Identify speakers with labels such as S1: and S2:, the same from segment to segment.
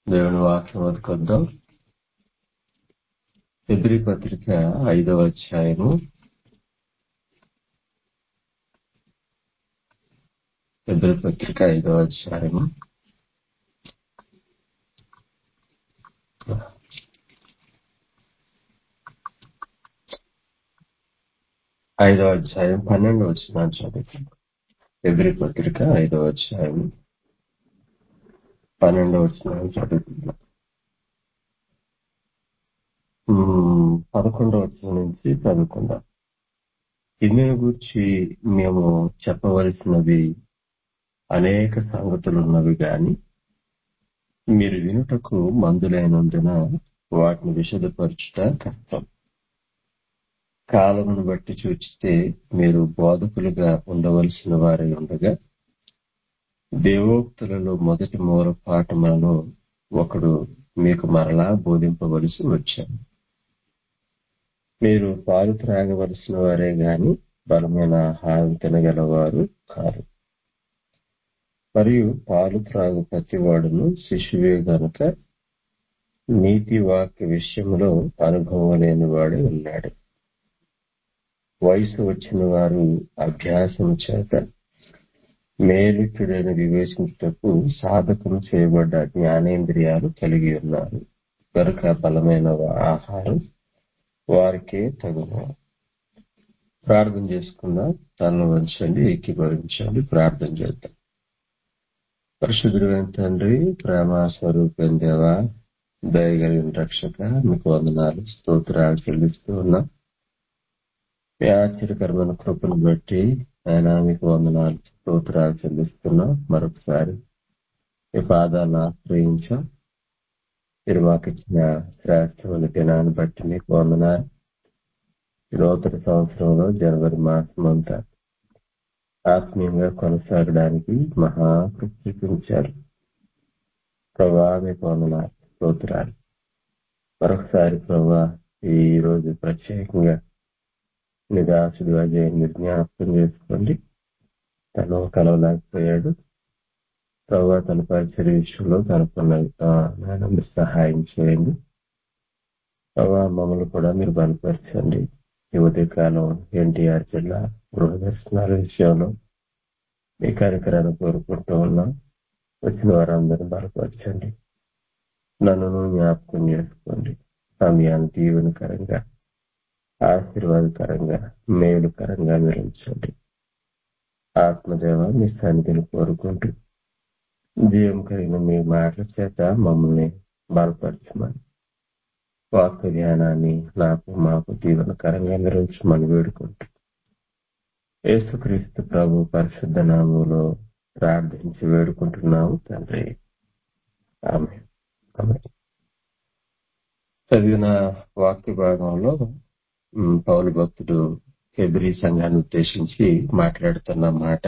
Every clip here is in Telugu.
S1: దేవుని వాక్యం వదుకొద్దాం ఎబ్రి పత్రిక ఐదవ అధ్యాయము ఎబ్రి పత్రిక ఐదవ అధ్యాయము ఐదవ అధ్యాయం పన్నెండు వచ్చిన చదువుకుందాం ఎబ్రి పత్రిక ఐదవ అధ్యాయం పన్నెండు వచ్చిన చదువుకుందాం ఉమ్, పదకొండవ వచ్చిన నుంచి చదువుకుందాం ఇందుని గురించి మేము చెప్పవలసినవి అనేక సంగతులు ఉన్నవి గాని మీరు వినుటకు మందులైనందున వాటిని విశదపరచుట కష్టం కాలమును బట్టి చూచితే మీరు బోధకులుగా ఉండవలసిన వారై ఉండగా దేవోక్తులలో మొదటి మూల పాఠములను ఒకడు మీకు మరలా బోధింపవలసి వచ్చాను మీరు పాలు త్రాగవలసిన వారే గాని బలమైన ఆహారం తినగలవారు కారు మరియు పాలు త్రాగు ప్రతివాడును శిశువే గనుక నీతి వాక్య విషయంలో అనుభవం లేని వాడే ఉన్నాడు వయసు వచ్చిన వారు అభ్యాసం చేత మేలుచుడని వివేచించుటకు సాధకం చేయబడ్డ జ్ఞానేంద్రియాలు కలిగి ఉన్నారు కనుక బలమైన ఆహారం వారికే తగును ప్రార్థన చేసుకుందాం తనను వంచండి ఏకీభవించండి ప్రార్థన చేద్దాం పరిశుద్ధుడైన తండ్రి ప్రేమ స్వరూపం దేవ దయగలిగిన రక్షక మీకు వందనాలు స్తోత్రాలు చెల్లిస్తూ ఉన్నాం మీ ఆశ్చర్యకరమైన కృపను బట్టి ఆయన మీకు వందనాలు స్తోత్రాలు చెల్లిస్తున్నాం మరొకసారి మీ పాదాలను ఆశ్రయించాం మీరు మాకు ఇచ్చిన శ్రేష్టమైన దినాన్ని బట్టి మీకు వందనాలు ఈ నూతన సంవత్సరంలో జనవరి మాసం అంతా ఆత్మీయంగా కొనసాగడానికి మహాకృప చూపించారు ప్రభా మీకు వందనాలు స్తోత్రాలు మరొకసారి ప్రభా ఈ రోజు ప్రత్యేకంగా నిరాశుడు అజయ్ జ్ఞాపకం చేసుకోండి తను కలవలేకపోయాడు ప్రభా తన పరిచయ విషయంలో తనకున్న మేడం సహాయం చేయండి ప్రభా మమ్మల్ని కూడా మీరు బలపరచండి ఈ ఉదయకాలం ఎన్టీఆర్ జిల్లా గృహ దర్శనాల విషయంలో మీ కార్యక్రమాన్ని కోరుకుంటూ ఉన్నాం వచ్చిన వారందరినీ బలపరచండి నన్ను జ్ఞాపకం చేసుకోండి సమయాన్ని దీవెనకరంగా ఆశీర్వాదకరంగా మేలుకరంగా మీరు ఉంచండి ఆత్మదేవ మీ సన్నిధిని కోరుకుంటూ జీవం కలిగిన మీ మాటల చేత మమ్మల్ని బలపరచమని వాక్య ధ్యానాన్ని నాకు మాకు దీవనకరంగా నిర్వహించమని వేడుకుంటూ యేసుక్రీస్తు ప్రభు పరిశుద్ధ నామంలో ప్రార్థించి వేడుకుంటున్నాము తండ్రి ఆమె ఆమె చదివిన వాక్య భాగంలో ఉమ్, పౌలు భక్తుడు హెబ్రి సంఘాన్ని ఉద్దేశించి మాట్లాడుతున్న మాట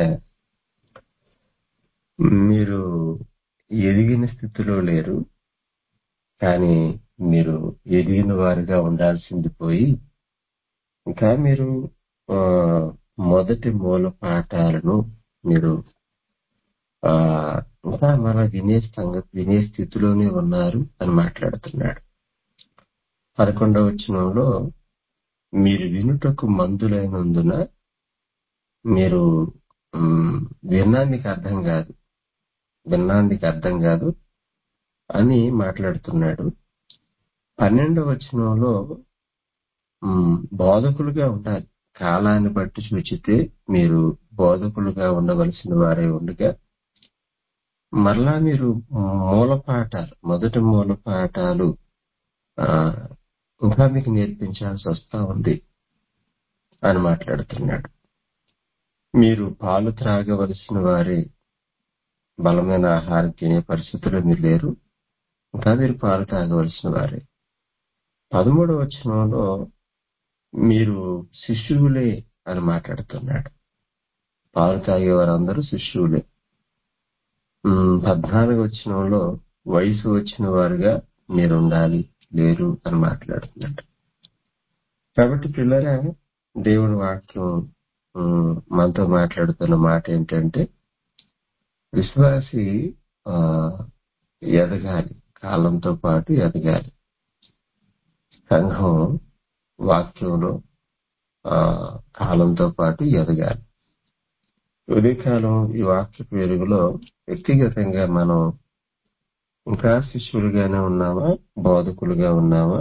S1: మీరు ఎదిగిన స్థితిలో లేరు కానీ మీరు ఎదిగిన వారిగా ఉండాల్సింది పోయి ఇంకా మీరు ఆ, మొదటి మూల పాఠాలను మీరు ఆ ఇంకా మన వినే సంగతి వినే స్థితిలోనే ఉన్నారు అని మాట్లాడుతున్నాడు పదకొండవ వచనంలో మీరు వినుటకు మందులైనందున మీరు ఉమ్, విన్నా మీకు అర్థం కాదు విన్నా మీకు అర్థం కాదు అని మాట్లాడుతున్నాడు పన్నెండవ వచనంలో ఉమ్, బోధకులుగా ఉండాలి కాలాన్ని బట్టి చూచితే మీరు బోధకులుగా ఉండవలసిన వారే ఉండగా మరలా మీరు మూల పాఠాలు మొదటి మూల పాఠాలు ఆ, ఇంకా మీకు నేర్పించాల్సి వస్తా ఉంది అని మాట్లాడుతున్నాడు మీరు పాలు త్రాగవలసిన వారే బలమైన ఆహారం తినే పరిస్థితుల్లో మీరు లేరు ఇంకా మీరు పాలు తాగవలసిన వారే పదమూడవ వచనంలో మీరు శిష్యువులే అని మాట్లాడుతున్నాడు పాలు తాగే వారందరూ శిష్యువులే ఉమ్, పద్నాలుగు వచనంలో వయసు వచ్చిన వారుగా మీరు ఉండాలి లేరు అని మాట్లాడుతున్నాడు కాబట్టి పిల్లరా దేవుని వాక్యం ఉమ్, మనతో మాట్లాడుతున్న మాట ఏంటంటే విశ్వాసి ఆ, ఎదగాలి కాలంతో పాటు ఎదగాలి సంఘం వాక్యంలో ఆ, కాలంతో పాటు ఎదగాలి ఉదయకాలం ఈ వాక్యపు వెలుగులో వ్యక్తిగతంగా మనం ఇంకా శిష్యులుగానే ఉన్నామా బోధకులుగా ఉన్నామా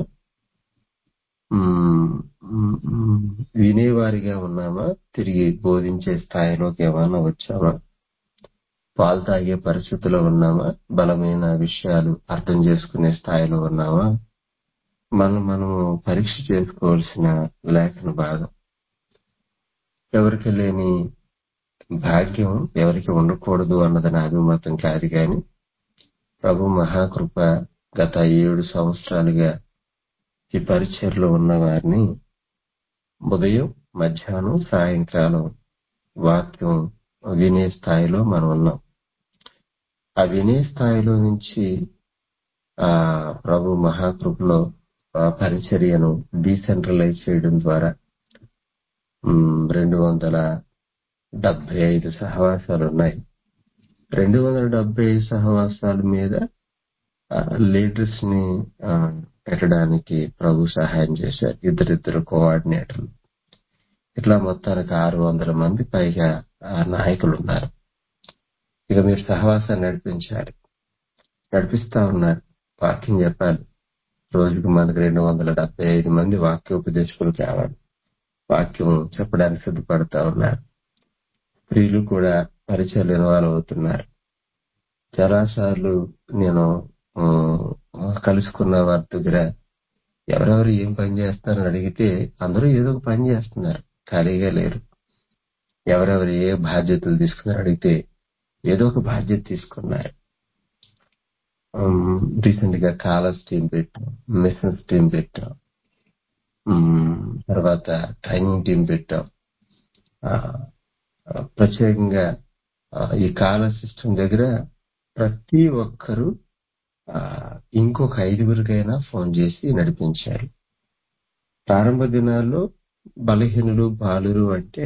S1: మ్మ్, మ్మ్, మ్మ్, వినేవారిగా ఉన్నామా తిరిగి బోధించే స్థాయిలోకి ఏమైనా వచ్చామా పాలు తాగే పరిస్థితిలో ఉన్నామా బలమైన విషయాలు అర్థం చేసుకునే స్థాయిలో ఉన్నామా మనం మనము పరీక్ష చేసుకోవాల్సిన లేఖన భాగం ఎవరికి లేని భాగ్యం ఎవరికి ఉండకూడదు అన్నది నా అభిమతం కాదు గాని ప్రభు మహాకృప గత ఏడు సంవత్సరాలుగా ఈ పరిచయలో ఉన్న వారిని ఉదయం మధ్యాహ్నం సాయంకాలం వాక్యం వినే స్థాయిలో మనం ఉన్నాం ఆ వినే స్థాయిలో నుంచి ఆ ప్రభు మహాకృపలో ఆ పరిచర్యను డీసెంట్రలైజ్ చేయడం ద్వారా మ్, రెండు వందల డెబ్బై ఐదు సహవాసాలు ఉన్నాయి రెండు వందల డెబ్బై ఐదు సహవాసాల మీద లీడర్స్ ని ఆ, పెట్టడానికి ప్రభు సహాయం చేశారు ఇద్దరిద్దరు కోఆర్డినేటర్లు ఇట్లా మొత్తానికి ఆరు వందల మంది పైగా ఆ, నాయకులు ఉన్నారు ఇక మీరు సహవాసాన్ని నడిపించాలి నడిపిస్తా ఉన్నారు వాక్యం చెప్పాలి రోజుకు మనకు రెండు వందల డెబ్బై ఐదు మంది వాక్యోపదేశకులు కావాలి వాక్యం చెప్పడానికి సిద్ధపడతా ఉన్నారు స్త్రీలు కూడా పరిచయాలు ఇన్వాల్వ్ అవుతున్నారు చాలా సార్లు నేను ఆ, కలుసుకున్న వారి దగ్గర ఎవరెవరు ఏం పని చేస్తారని అడిగితే అందరూ ఏదో ఒక పని చేస్తున్నారు ఖాళీగా లేరు ఎవరెవరు ఏ బాధ్యతలు తీసుకున్నారు అడిగితే ఏదో ఒక బాధ్యత తీసుకున్నారు రీసెంట్ గా కాలర్స్ టీం పెట్టాం మిషన్స్ టీం పెట్టాం ఉమ్, తర్వాత ట్రైనింగ్ టీం పెట్టాం ఆ, ఆ, ప్రత్యేకంగా ఆ, ఈ కాలర్ సిస్టమ్ దగ్గర ప్రతి ఒక్కరూ ఆ, ఇంకొక ఐదుగురికైనా ఫోన్ చేసి నడిపించారు ప్రారంభ దినాల్లో బలహీనులు బాలురు అంటే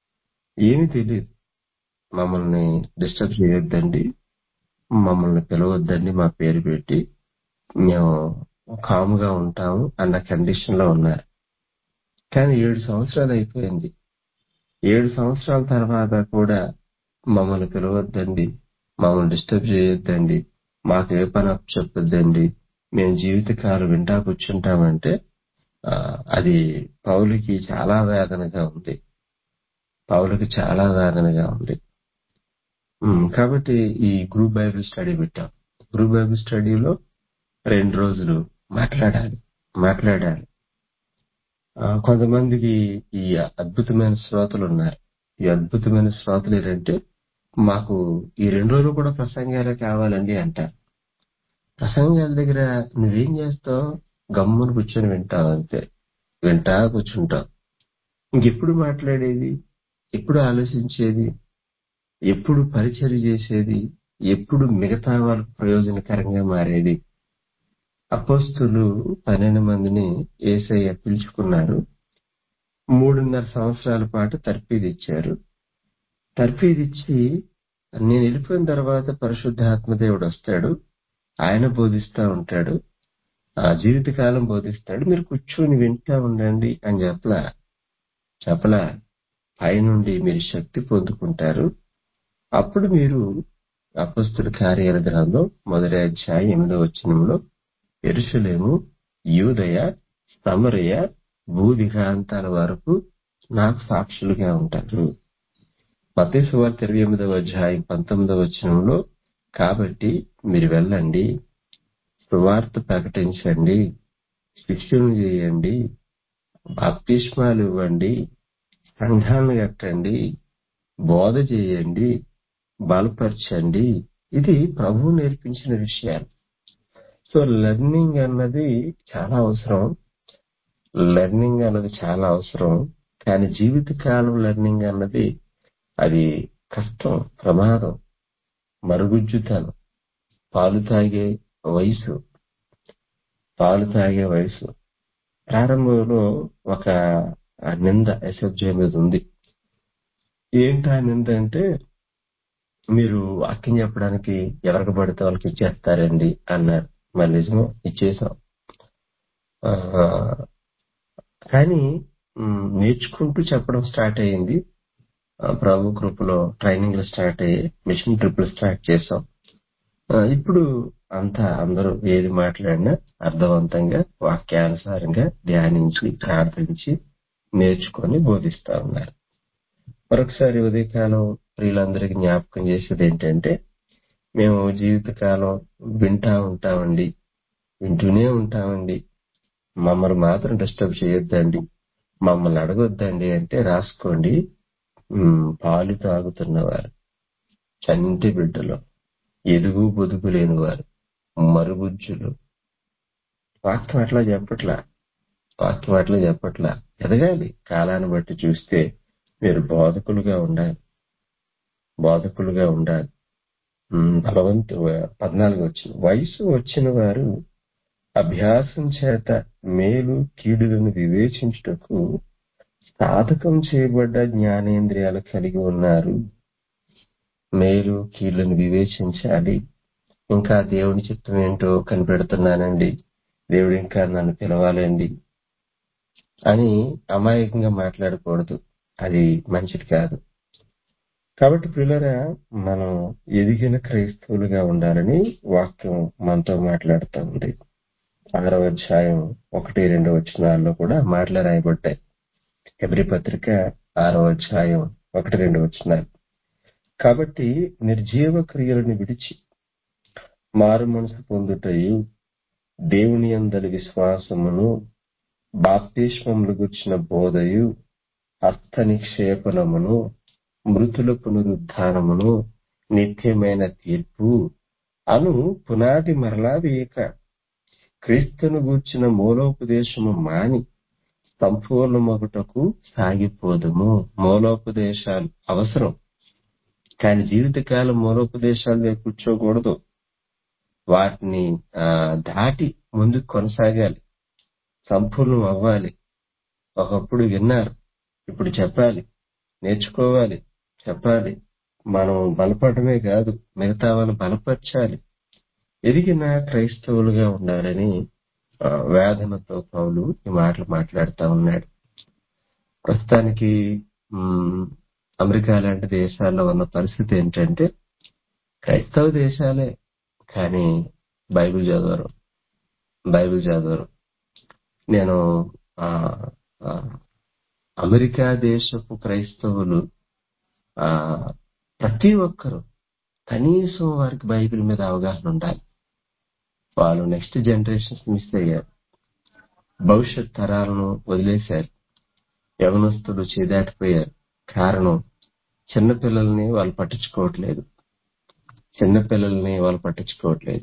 S1: ఏమీ తెలియదు మమ్మల్ని డిస్టర్బ్ చేయొద్దండి మమ్మల్ని పిలవద్దండి మా పేరు పెట్టి మేము కాముగా ఉంటాము అన్న కండిషన్ లో ఉన్నారు కానీ ఏడు సంవత్సరాలు అయిపోయింది ఏడు సంవత్సరాల తర్వాత కూడా మమ్మల్ని పిలవద్దండి మమ్మల్ని డిస్టర్బ్ చేయొద్దండి మాకు ఏ పని చెప్పొద్దండి మేము జీవితకాలం వింటా కూర్చుంటామంటే ఆ, అది పౌలుకి చాలా వేదనగా ఉంది పౌలుకి చాలా వేదనగా ఉంది ఉమ్, కాబట్టి ఈ గ్రూప్ బైబిల్ స్టడీ పెట్టాం గ్రూప్ బైబిల్ స్టడీలో రెండు రోజులు మాట్లాడాలి మాట్లాడాలి ఆ, కొంతమందికి ఈ అద్భుతమైన శ్రోతలు ఉన్నారు ఈ అద్భుతమైన శ్రోతలు ఏంటంటే మాకు ఈ రెండు రోజులు కూడా ప్రసంగాలే కావాలండి అంటారు ప్రసంగాల దగ్గర నువ్వేం చేస్తావు గమ్మును కూర్చొని వింటావు అంతే వింటా కూర్చుంటావు ఇంకెప్పుడు మాట్లాడేది ఎప్పుడు ఆలోచించేది ఎప్పుడు పరిచయం చేసేది ఎప్పుడు మిగతా వాళ్ళకు ప్రయోజనకరంగా మారేది అపోస్తులు పన్నెండు మందిని ఏసయ్య పిలుచుకున్నారు మూడున్నర సంవత్సరాల పాటు తర్ఫీదు ఇచ్చారు తర్ఫీదు ఇచ్చి నేను వెళ్ళిపోయిన తర్వాత పరిశుద్ధాత్మ దేవుడు వస్తాడు ఆయన బోధిస్తా ఉంటాడు ఆ జీవితకాలం బోధిస్తాడు మీరు కూర్చొని వింటా ఉండండి అని చెప్పలా చెప్పలా పైనుండి మీరు శక్తి పొందుకుంటారు అప్పుడు మీరు అపస్తుల కార్యాల గ్రంథం మొదటి అధ్యాయం ఎనిమిదో వచనంలో ఎరుసలేము యూదయ సమరయ భూదిగాంతాల వరకు నాకు సాక్షులుగా ఉంటారు మతీ సువార్త ఇరవై ఎనిమిదవ అధ్యాయం పంతొమ్మిదవ వచనంలో కాబట్టి మీరు వెళ్ళండి సువార్త ప్రకటించండి శిష్యులను చేయండి బాప్తిష్మాలు ఇవ్వండి సంఘాలను కట్టండి బోధ చేయండి బలపరచండి ఇది ప్రభువు నేర్పించిన విషయాలు సో లెర్నింగ్ అన్నది చాలా అవసరం లెర్నింగ్ అన్నది చాలా అవసరం కానీ జీవితకాలం లెర్నింగ్ అన్నది అది కష్టం ప్రమాదం మరుగుజ్జుతనం పాలు తాగే వయసు పాలు తాగే వయసు ప్రారంభంలో ఒక నింద ఎస్ఎఫ్జే మీద ఉంది ఏంటా నింద అంటే మీరు వాక్యం చెప్పడానికి ఎవరికి పడితే వాళ్ళకి ఇచ్చేస్తారండి అన్నారు మరి నిజమే ఇచ్చేసాం ఆ, కానీ ఉమ్, నేర్చుకుంటూ చెప్పడం స్టార్ట్ అయ్యింది ఆ, ప్రభు కృపలో ట్రైనింగ్ స్టార్ట్ అయ్యి మిషన్ ట్రిపుల్ స్టార్ట్ చేసాం ఆ, ఇప్పుడు అంతా అందరూ ఏది మాట్లాడినా అర్థవంతంగా వాక్యానుసారంగా ధ్యానించి ప్రార్థించి నేర్చుకొని బోధిస్తా ఉన్నారు మరొకసారి ఉదయకాలం ప్రియులందరికీ జ్ఞాపకం చేసేది ఏంటంటే మేము జీవితకాలం వింటా ఉంటామండి వింటూనే ఉంటామండి మమ్మల్ని మాత్రం డిస్టర్బ్ చేయొద్దండి మమ్మల్ని అడగొద్దండి అంటే రాసుకోండి ఉమ్, పాలు తాగుతున్నవారు చంటి బిడ్డలు ఎదుగు బొదుగు లేని వారు మరుగుజ్జులు వాక్యం అట్లా చెప్పట్లా వాక్యం అట్లా చెప్పట్లా ఎదగాలి కాలాన్ని బట్టి చూస్తే మీరు బోధకులుగా ఉండాలి బోధకులుగా ఉండాలి ఉమ్, బలవంతు పద్నాలుగు వచ్చిన వయసు వచ్చిన వారు అభ్యాసం చేత మేలు కీడులను వివేచించుటకు సాధకం చేయబడ్డ జ్ఞానేంద్రియాలు కలిగి ఉన్నారు మేలు కీళ్లను వివేచించాలి ఇంకా దేవుని చిత్తం ఏంటో కనిపెడుతున్నానండి దేవుడు ఇంకా నన్ను పిలవాలండి అని అమాయకంగా మాట్లాడకూడదు అది మంచిది కాదు కాబట్టి పిల్లరా మనం ఎదిగిన క్రైస్తవులుగా ఉండాలని వాక్యం మనతో మాట్లాడుతూ ఉంది ఆరవ అధ్యాయం ఒకటి రెండు వచనాల్లో కూడా మాటలు రాయబడ్డాయి ఎబ్రి పత్రిక ఆరవ అధ్యాయం ఒకటి రెండు వచనాలు కాబట్టి నిర్జీవ క్రియలను విడిచి మారు మనసు పొందుటయు దేవుని అందరి విశ్వాసమును బాప్తిష్మములు గుర్చిన బోధయు హస్త నిక్షేపణమును మృతుల పునరుద్ధానమును నిత్యమైన తీర్పు అను పునాది మరలా వేయక క్రీస్తును గూర్చిన మూలోపదేశము మాని సంపూర్ణమగుటకు సాగిపోదుము మూలోపదేశాలు అవసరం కానీ జీవితకాలం మూలోపదేశాలు వైపు కూర్చోకూడదు వాటిని ఆ, దాటి ముందుకు కొనసాగాలి సంపూర్ణం అవ్వాలి ఒకప్పుడు విన్నారు ఇప్పుడు చెప్పాలి నేర్చుకోవాలి చెప్పాలి మనం బలపడమే కాదు మిగతా వాళ్ళు బలపరచాలి ఎదిగిన క్రైస్తవులుగా ఉండాలని ఆ, వేదనతో పౌలు ఈ మాటలు మాట్లాడుతా ఉన్నాడు ప్రస్తుతానికి మ్, అమెరికా లాంటి దేశాల్లో ఉన్న పరిస్థితి ఏంటంటే క్రైస్తవ దేశాలే కానీ బైబిల్ చదవరు బైబిల్ చదవరు నేను ఆ, ఆ, అమెరికా దేశపు క్రైస్తవులు ఆ ప్రతి ఒక్కరు కనీసం వారికి బైబిల్ మీద అవగాహన ఉండాలి వాళ్ళు నెక్స్ట్ జనరేషన్స్ మిస్ అయ్యారు భవిష్యత్ తరాలను వదిలేశారు యవనస్తులు చేదాటిపోయారు కారణం చిన్నపిల్లల్ని వాళ్ళు పట్టించుకోవట్లేదు చిన్నపిల్లల్ని వాళ్ళు పట్టించుకోవట్లేదు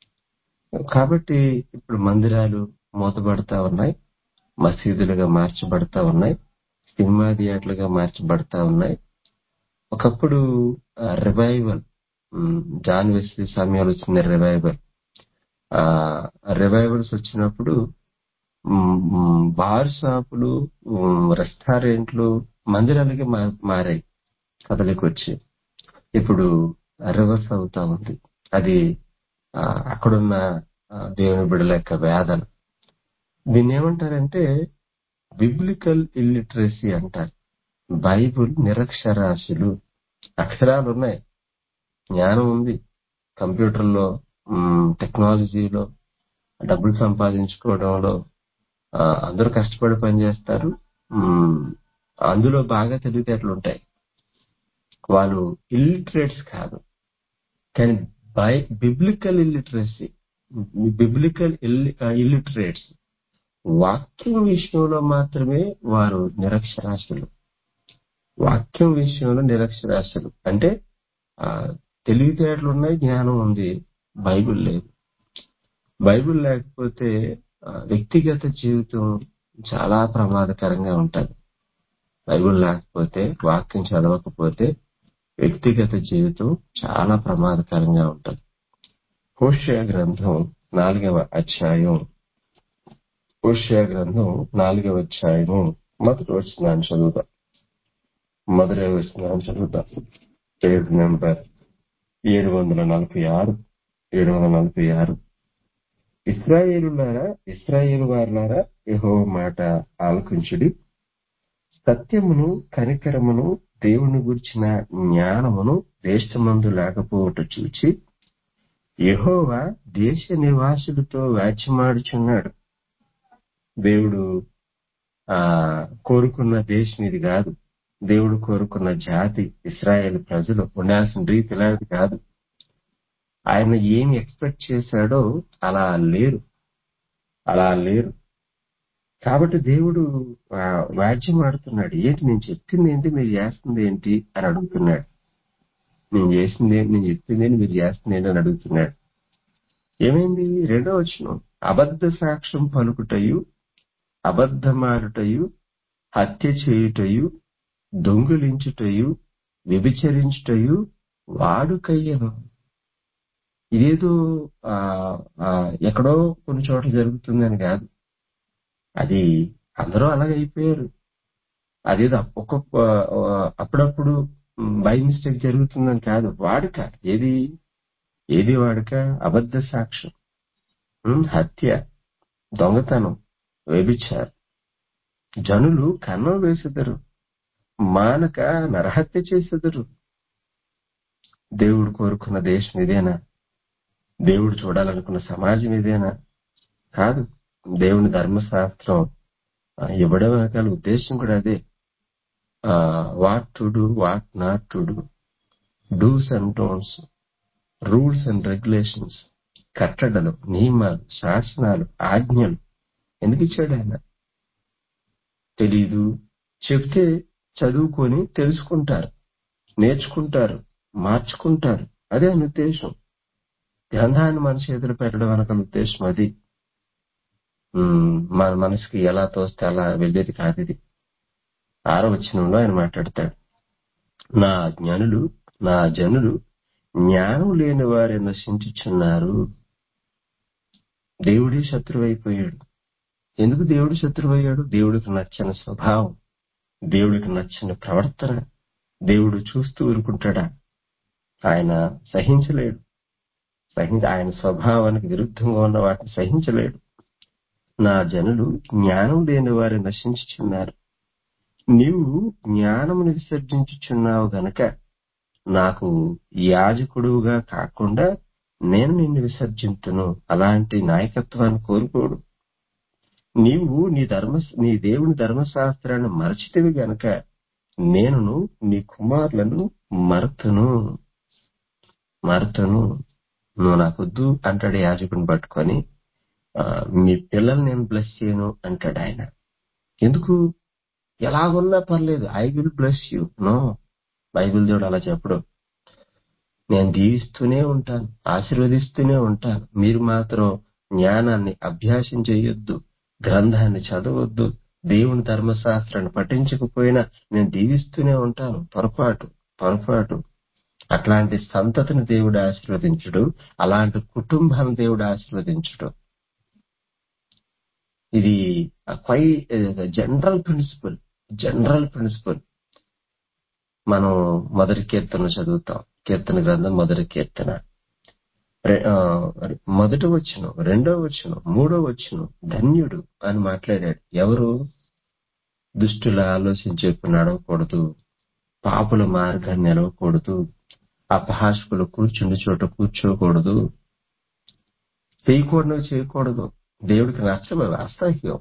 S1: కాబట్టి ఇప్పుడు మందిరాలు మూతబడతా ఉన్నాయి మసీదులుగా మార్చబడతా ఉన్నాయి సినిమా థియేటర్లుగా మార్చబడతా ఉన్నాయి ఒకప్పుడు రివైవల్ జాన్ వెస్లీ సమయంలో వచ్చిన రివైవల్ ఆ రివైవల్స్ వచ్చినప్పుడు మ్, మ్, బార్ షాపులు మ్, రెస్టారెంట్లు మందిరాలకి మా- మారాయి కథలకు వచ్చి ఇప్పుడు రివర్స్ అవుతా ఉంది అది ఆ, అక్కడున్న ఆ, దేవుని బిడ్డల యొక్క వేదన దీన్ని ఏమంటారంటే బిబ్లికల్ ఇల్లిటరసీ అంటారు బైబుల్ నిరక్షరాస్యులు అక్షరాలు ఉన్నాయి జ్ఞానం ఉంది కంప్యూటర్లో మ్, టెక్నాలజీలో డబ్బులు సంపాదించుకోవడంలో ఆ, అందరూ కష్టపడి పనిచేస్తారు మ్, అందులో బాగా తెలివితేటలు ఉంటాయి వాళ్ళు ఇల్లిటరేట్స్ కాదు కానీ by biblical illiteracy biblical illiterates వాక్యం విషయంలో మాత్రమే వారు నిరక్షరాస్యులు వాక్యం విషయంలో నిరక్షరాస్యులు అంటే ఆ, తెలివితేటలు ఉన్నాయి జ్ఞానం ఉంది బైబిల్ లేదు బైబిల్ లేకపోతే ఆ, వ్యక్తిగత జీవితం చాలా ప్రమాదకరంగా ఉంటది బైబిల్ లేకపోతే వాక్యం చదవకపోతే వ్యక్తిగత జీవితం చాలా ప్రమాదకరంగా ఉంటది హోషియా గ్రంథం నాలుగవ అధ్యాయం హోషియా గ్రంథం నాలుగవ అధ్యాయము మొదటి వచ్చినాన్ని చదువుతాం మొదటి వచ్చినాన్ని చదువుతాం పేజ్ నెంబర్ ఏడు వందల నలభై ఆరు ఏడు వందల నలభై ఆరు ఇస్రాయేలులారా ఇస్రాయేలు వారులారా యహో మాట ఆలకించుడి సత్యమును కనికరమును దేవుని గురించిన జ్ఞానమును దేశమందు లేకపోవట చూచి యెహోవా దేశ నివాసులతో వ్యాజ్యమాడుచున్నాడు దేవుడు ఆ కోరుకున్న దేశం ఇది కాదు దేవుడు కోరుకున్న జాతి ఇస్రాయేల్ ప్రజలు ఉండాల్సిన రీతి ఇలాంటి కాదు ఆయన ఏం ఎక్స్పెక్ట్ చేశాడో అలా లేరు అలా లేరు కాబట్టి దేవుడు ఆ, వాద్యం ఆడుతున్నాడు ఏంటి నేను చెప్పింది ఏంటి మీరు చేస్తుంది ఏంటి అని అడుగుతున్నాడు నేను చేసింది ఏంటి నేను చెప్పింది ఏంటి మీరు చేస్తుంది ఏంటి అని అడుగుతున్నాడు ఏమైంది రెండో వచ్చిన అబద్ధ సాక్ష్యం పలుకుటయు అబద్ధమాడుటయు హత్య చేయుటయు దొంగిలించుటయు వ్యభిచరించుటయు వాడుకయ్యను ఇదేదో ఆ, ఆ, ఎక్కడో కొన్ని చోట్ల జరుగుతుందని కాదు అది అందరూ అలాగే అయిపోయారు అదేదో అప్- ఒక్కొక్క ఆ, అప్పుడప్పుడు బై మిస్టేక్ జరుగుతుందని కాదు వాడుక ఏది ఏది వాడుక అబద్ధ సాక్ష్యం ఉమ్, హత్య దొంగతనం వ్యభిచారం జనులు కన్నం వేసెదరు మానక నరహత్య చేసెదరు దేవుడు కోరుకున్న దేశం ఇదేనా దేవుడు చూడాలనుకున్న సమాజం ఇదేనా కాదు దేవుని ధర్మశాస్త్రం ఆ, ఇవ్వడం వెనకాల ఉద్దేశం కూడా అదే what to do what not to do do's and don'ts rules and regulations కట్టడలు నియమాలు శాసనాలు ఆజ్ఞలు ఎందుకు ఇచ్చాడు ఆయన తెలీదు చెప్తే చదువుకొని తెలుసుకుంటారు నేర్చుకుంటారు మార్చుకుంటారు అదే ఆయన ఉద్దేశం గ్రంథాన్ని మన చేతులు పెట్టడం వెనక ఉద్దేశం అది ఉమ్, మన మనసుకి ఎలా తోస్తే అలా వెళ్ళేది కాదు ఇది ఆరో వచనంలో ఆయన మాట్లాడతాడు నా జ్ఞానులు నా జనులు జ్ఞానం లేని వారు నశించుచున్నారు దేవుడే శత్రువు అయిపోయాడు ఎందుకు దేవుడు శత్రువు అయ్యాడు దేవుడికి నచ్చని స్వభావం దేవుడికి నచ్చని ప్రవర్తన దేవుడు చూస్తూ ఊరుకుంటాడా ఆయన సహించలేడు సహించ ఆయన స్వభావానికి విరుద్ధంగా ఉన్న వాటిని సహించలేడు నా జనులు జ్ఞానం లేని వారు నశించుచున్నారు నీవు జ్ఞానమును విసర్జించుచున్నావు గనక నాకు యాజకుడుగా కాకుండా నేను నిన్ను విసర్జింతును అలాంటి నాయకత్వాన్ని కోరుకోడు నీవు నీ ధర్మ నీ దేవుని ధర్మశాస్త్రాన్ని మరచితివి గనక నేనును నీ కుమారులను మరతును మరతును నువ్వు నాకొద్దు అంటాడు యాజకుని పట్టుకొని ఆ, మీ పిల్లల్ని నేను బ్లెస్ చేయను అంటాడు ఆయన ఎందుకు ఎలాగున్నా పర్లేదు I will bless you no bible దేవుడు అలా చెప్పడు నేను దీవిస్తూనే ఉంటాను ఆశీర్వదిస్తూనే ఉంటాను మీరు మాత్రం జ్ఞానాన్ని అభ్యాసం చేయొద్దు గ్రంథాన్ని చదవద్దు దేవుని ధర్మశాస్త్రాన్ని పఠించకపోయినా నేను దీవిస్తూనే ఉంటాను పొరపాటు పొరపాటు అట్లాంటి సంతతిని దేవుడు ఆశీర్వదించుడు అలాంటి కుటుంబాన్ని దేవుడు ఆశీర్వదించుడు ఇది క్వై జనరల్ ప్రిన్సిపల్ జనరల్ ప్రిన్సిపల్ మనం మొదటి కీర్తన చదువుతాం కీర్తన గ్రంథం మొదటి కీర్తన రె- ఆ, మొదటి వచ్చిన రెండో వచ్చిన మూడో వచ్చిన ధన్యుడు అని మాట్లాడాడు ఎవరు దుష్టుల ఆలోచించే నడవకూడదు పాపుల మార్గాన్ని నిలవకూడదు అపహాస్కులు కూర్చుండి చోట కూర్చోకూడదు చేయకూడదు చేయకూడదు దేవుడికి నచ్చదు అది అసహ్యం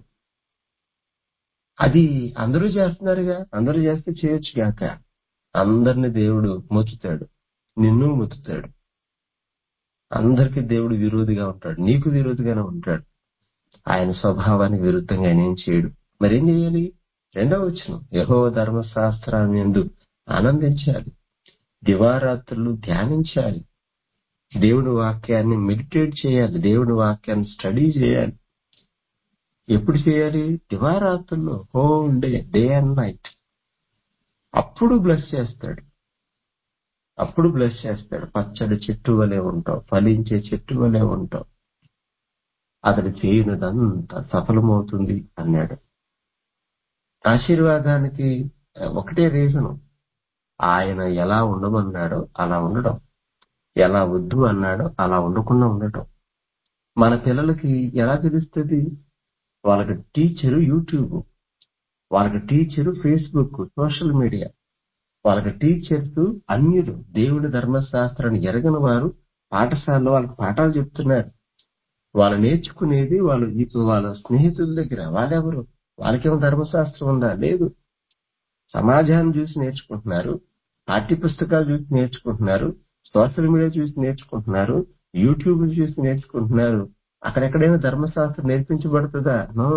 S1: అది అందరూ చేస్తున్నారుగా అందరూ చేస్తే చేయొచ్చు గాక అందరిని దేవుడు మొత్తుతాడు నిన్ను మొత్తుతాడు అందరికీ దేవుడు విరోధిగా ఉంటాడు నీకు విరోధిగానే ఉంటాడు ఆయన స్వభావానికి విరుద్ధంగా ఆయన ఏం చేయడు మరేం చేయాలి రెండవ వచ్చిన యహో ధర్మశాస్త్రాన్ని ఎందు ఆనందించాలి దివారాత్రులు ధ్యానించాలి దేవుని వాక్యాన్ని మెడిటేట్ చేయాలి దేవుని వాక్యాన్ని స్టడీ చేయాలి ఎప్పుడు చేయాలి దివారాత్రుల్లో whole day day and night అప్పుడు బ్లెస్ చేస్తాడు అప్పుడు బ్లెస్ చేస్తాడు పచ్చడి చెట్టు వలె ఉంటావు ఫలించే చెట్టు వలె ఉంటావు అతడు చేయనిదంతా సఫలమవుతుంది అన్నాడు ఆశీర్వాదానికి ఒకటే రీజను ఆయన ఎలా ఉండమన్నాడో అలా ఉండడం ఎలా వద్దు అన్నాడో అలా ఉండకుండా ఉండటం మన పిల్లలకి ఎలా తెలుస్తుంది వాళ్ళకి టీచరు యూట్యూబ్ వాళ్ళకి టీచరు ఫేస్బుక్ సోషల్ మీడియా వాళ్ళకి టీచర్స్ అన్యులు దేవుని ధర్మశాస్త్రాన్ని ఎరగని వారు పాఠశాలలో వాళ్ళకి పాఠాలు చెప్తున్నారు వాళ్ళు నేర్చుకునేది వాళ్ళు ఇప్పుడు వాళ్ళ స్నేహితుల దగ్గర వాళ్ళెవరు వాళ్ళకేమో ధర్మశాస్త్రం ఉందా లేదు సమాజాన్ని చూసి నేర్చుకుంటున్నారు పాఠ్య పుస్తకాలు చూసి నేర్చుకుంటున్నారు సోషల్ మీడియా చూసి నేర్చుకుంటున్నారు యూట్యూబ్ చూసి నేర్చుకుంటున్నారు అక్కడెక్కడైనా ధర్మశాస్త్రం నేర్పించబడుతుందా నో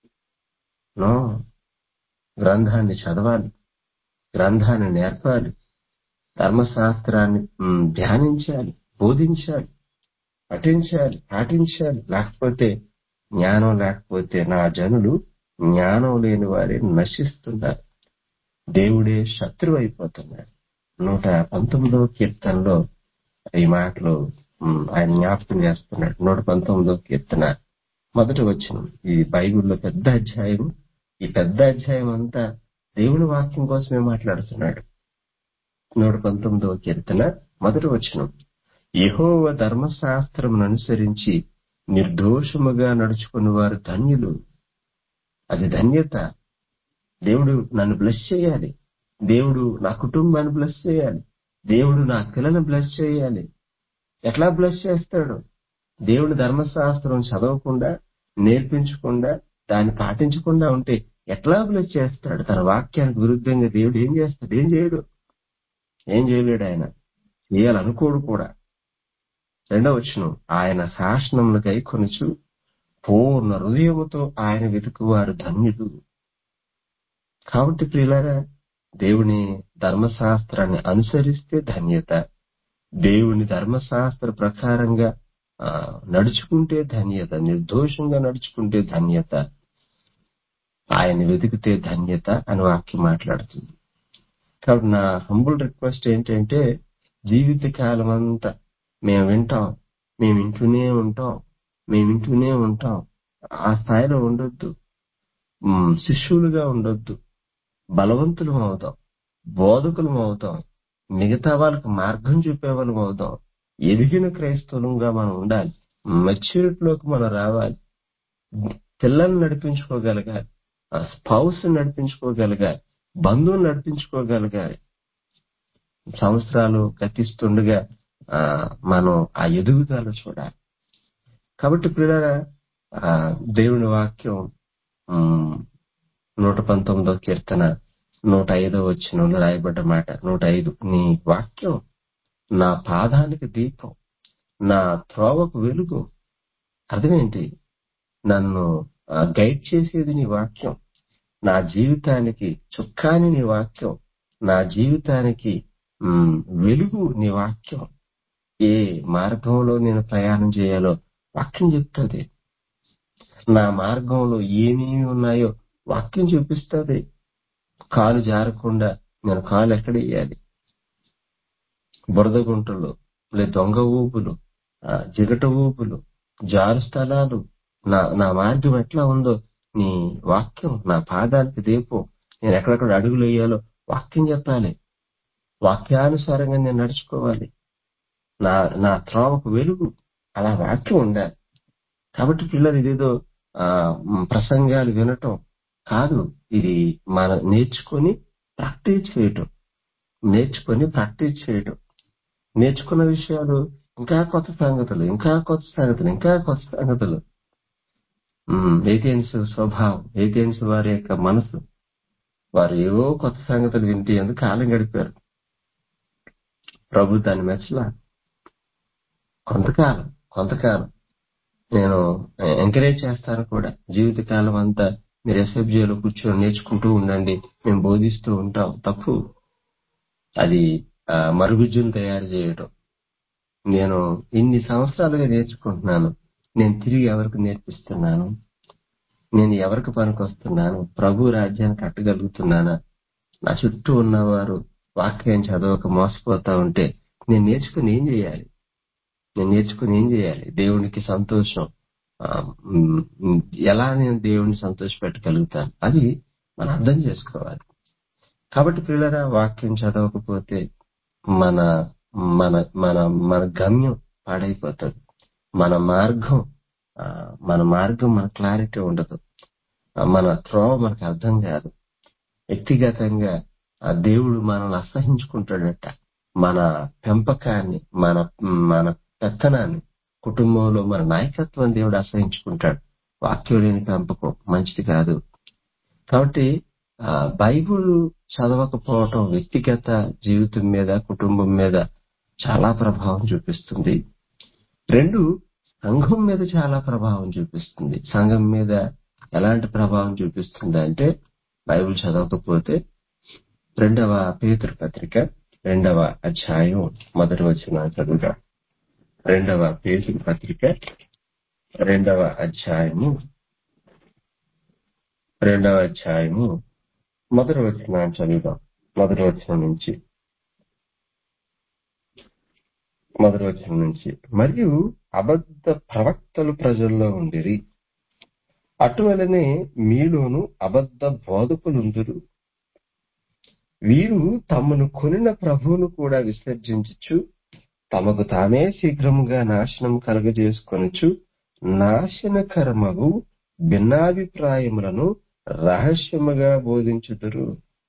S1: నో గ్రంథాన్ని చదవాలి గ్రంథాన్ని నేర్పాలి ధర్మశాస్త్రాన్ని మ్, ధ్యానించాలి బోధించాలి పఠించాలి పాటించాలి లేకపోతే జ్ఞానం లేకపోతే నా జనులు జ్ఞానం లేని వారే నశిస్తున్నారు దేవుడే శత్రువు అయిపోతున్నాడు నూట పంతొమ్మిదవ కీర్తనలో ఈ మాటలు మ్, ఆయన జ్ఞాపకం చేస్తున్నాడు నూట పంతొమ్మిదవ కీర్తన మొదటి వచ్చిన ఈ బైబిల్లో పెద్ద అధ్యాయం ఈ పెద్ద అధ్యాయం అంతా దేవుని వాక్యం కోసమే మాట్లాడుతున్నాడు నూట పంతొమ్మిదవ కీర్తన మొదటి వచనం యెహోవ ధర్మశాస్త్రమును అనుసరించి నిర్దోషముగా నడుచుకుని వారు ధన్యులు అది ధన్యత దేవుడు నన్ను బ్లెస్ చేయాలి దేవుడు నా కుటుంబాన్ని బ్లెస్ చేయాలి దేవుడు నా పిల్లలను బ్లెస్ చేయాలి ఎట్లా బ్లెస్ చేస్తాడు దేవుని ధర్మశాస్త్రం చదవకుండా నేర్పించకుండా దాన్ని పాటించకుండా ఉంటే ఎట్లా బ్లెస్ చేస్తాడు తన వాక్యానికి విరుద్ధంగా దేవుడు ఏం చేస్తాడు ఏం చేయడు ఏం చేయలేడు ఆయన చేయాలనుకోడు కూడా రెండవ వచనం ఆయన శాసనములకై కొనుచు పూర్ణ హృదయముతో ఆయన వెతుకువారు ధన్యులు కాబట్టి ప్రియులారా దేవుని ధర్మశాస్త్రాన్ని అనుసరిస్తే ధన్యత దేవుని ధర్మశాస్త్ర ప్రకారంగా ఆ, నడుచుకుంటే ధన్యత నిర్దోషంగా నడుచుకుంటే ధన్యత ఆయన వెతికితే ధన్యత అని వాక్యం మాట్లాడుతుంది కాబట్టి నా హంబుల్ రిక్వెస్ట్ ఏంటంటే జీవిత కాలం అంతా మేము వింటాం మేము వింటూనే ఉంటాం మేము వింటూనే ఉంటాం ఆ స్థాయిలో ఉండొద్దు మ్, శిష్యులుగా ఉండొద్దు బలవంతులం అవుతాం బోధకులం అవుతాం మిగతా వాళ్ళకి మార్గం చూపేవాళ్ళం అవుతాం ఎదిగిన క్రైస్తవులంగా మనం ఉండాలి మెచ్యూరిటీలోకి మనం రావాలి పిల్లల్ని నడిపించుకోగలగాలి స్పౌస్ నడిపించుకోగలగాలి బంధువులు నడిపించుకోగలగాలి సంవత్సరాలు గతిస్తుండగా ఆ, మనం ఆ ఎదుగుదల చూడాలి కాబట్టి పిల్లల దేవుని వాక్యం ఉమ్, నూట పంతొమ్మిదో కీర్తన నూట ఐదో వచ్చిన రాయబడ్డ మాట నూట ఐదు నీ వాక్యం నా పాదానికి దీపం నా త్రోవకు వెలుగు అర్థమేంటి నన్ను ఆ, గైడ్ చేసేది నీ వాక్యం నా జీవితానికి చుక్కాని నీ వాక్యం నా జీవితానికి ఉమ్, వెలుగు నీ వాక్యం ఏ మార్గంలో నేను ప్రయాణం చేయాలో వాక్యం చెప్తుంది నా మార్గంలో ఏమేమి ఉన్నాయో వాక్యం చూపిస్తుంది కాలు జారకుండా నేను కాలు ఎక్కడ వేయాలి బురద గుంటలు లేదా దొంగ ఊపులు ఆ, జిగట ఊపులు జారు స్థలాలు నా నా మార్గం ఎట్లా ఉందో నీ వాక్యం నా పాదానికి దీపం నేను ఎక్కడెక్కడ అడుగులు వేయాలో వాక్యం చెప్పాలి వాక్యానుసారంగా నేను నడుచుకోవాలి నా నా త్రోవకు వెలుగు అలా వాక్యం ఉండాలి కాబట్టి పిల్లలు ఇదేదో ఆ, మ్, ప్రసంగాలు వినటం కాదు ఇది మన నేర్చుకొని ప్రాక్టీస్ చేయటం నేర్చుకొని ప్రాక్టీస్ చేయటం నేర్చుకున్న విషయాలు ఇంకా కొత్త సంగతులు ఇంకా కొత్త సంగతులు ఇంకా కొత్త సంగతులు ఉమ్, ఏథెన్స్ స్వభావం ఏథెన్స్ వారి యొక్క మనసు వారు ఏవో కొత్త సంగతులు వింటే ఎందుకు కాలం గడిపారు ప్రభు దాన్ని మెచ్చలా కొంతకాలం కొంతకాలం నేను ఎంకరేజ్ చేస్తాను కూడా జీవితకాలం అంతా మీరు ఎస్ఎఫ్జేలో కూర్చొని నేర్చుకుంటూ ఉండండి మేము బోధిస్తూ ఉంటాం తప్పు అది ఆ, మరుగుజ్జును తయారు చేయటం నేను ఇన్ని సంవత్సరాలుగా నేర్చుకుంటున్నాను నేను తిరిగి ఎవరికి నేర్పిస్తున్నాను నేను ఎవరికి పనికొస్తున్నాను ప్రభు రాజ్యాన్ని కట్టగలుగుతున్నానా నా చుట్టూ ఉన్నవారు వాక్యం చదవక మోసపోతా ఉంటే నేను నేర్చుకుని ఏం చేయాలి నేను నేర్చుకుని ఏం చేయాలి దేవునికి సంతోషం ఆ, మ్, మ్, ఎలా నేను దేవుని సంతోష పెట్టగలుగుతాను అది మనం అర్థం చేసుకోవాలి కాబట్టి పిల్లరా వాక్యం చదవకపోతే మన మన మన మన గమ్యం పాడైపోతుంది మన మార్గం ఆ, మన మార్గం మన క్లారిటీ ఉండదు ఆ, మన త్రోవ మనకు అర్థం కాదు వ్యక్తిగతంగా ఆ దేవుడు మనల్ని అసహించుకుంటాడట మన పెంపకాన్ని మన మన పెత్తనాన్ని కుటుంబంలో మన నాయకత్వం దేవుడు అసహించుకుంటాడు వాక్యం లేని పెంపకం మంచిది కాదు కాబట్టి ఆ, బైబుల్ చదవకపోవటం వ్యక్తిగత జీవితం మీద కుటుంబం మీద చాలా ప్రభావం చూపిస్తుంది రెండు సంఘం మీద చాలా ప్రభావం చూపిస్తుంది సంఘం మీద ఎలాంటి ప్రభావం చూపిస్తుంది అంటే బైబిల్ చదవకపోతే రెండవ పేతురు పత్రిక రెండవ అధ్యాయం మొదటి వచ్చిన చదువుగా రెండవ పేతురు పత్రిక రెండవ అధ్యాయము రెండవ అధ్యాయము మొదటి వచ్చిన చదువుదాం మొదటి వచ్చిన నుంచి మొదటి వచ్చిన నుంచి మరియు అబద్ధ ప్రవక్తలు ప్రజల్లో ఉండిరి అటువలనే మీలోను అబద్ధ బోధకులుందురు వీరు తమను కొనిన ప్రభువును కూడా విసర్జించచ్చు తమకు తామే శీఘ్రముగా నాశనం కలుగజేసుకొనచ్చు నాశనకరమగు భిన్నాభిప్రాయములను రహస్యముగా బోధించుదురు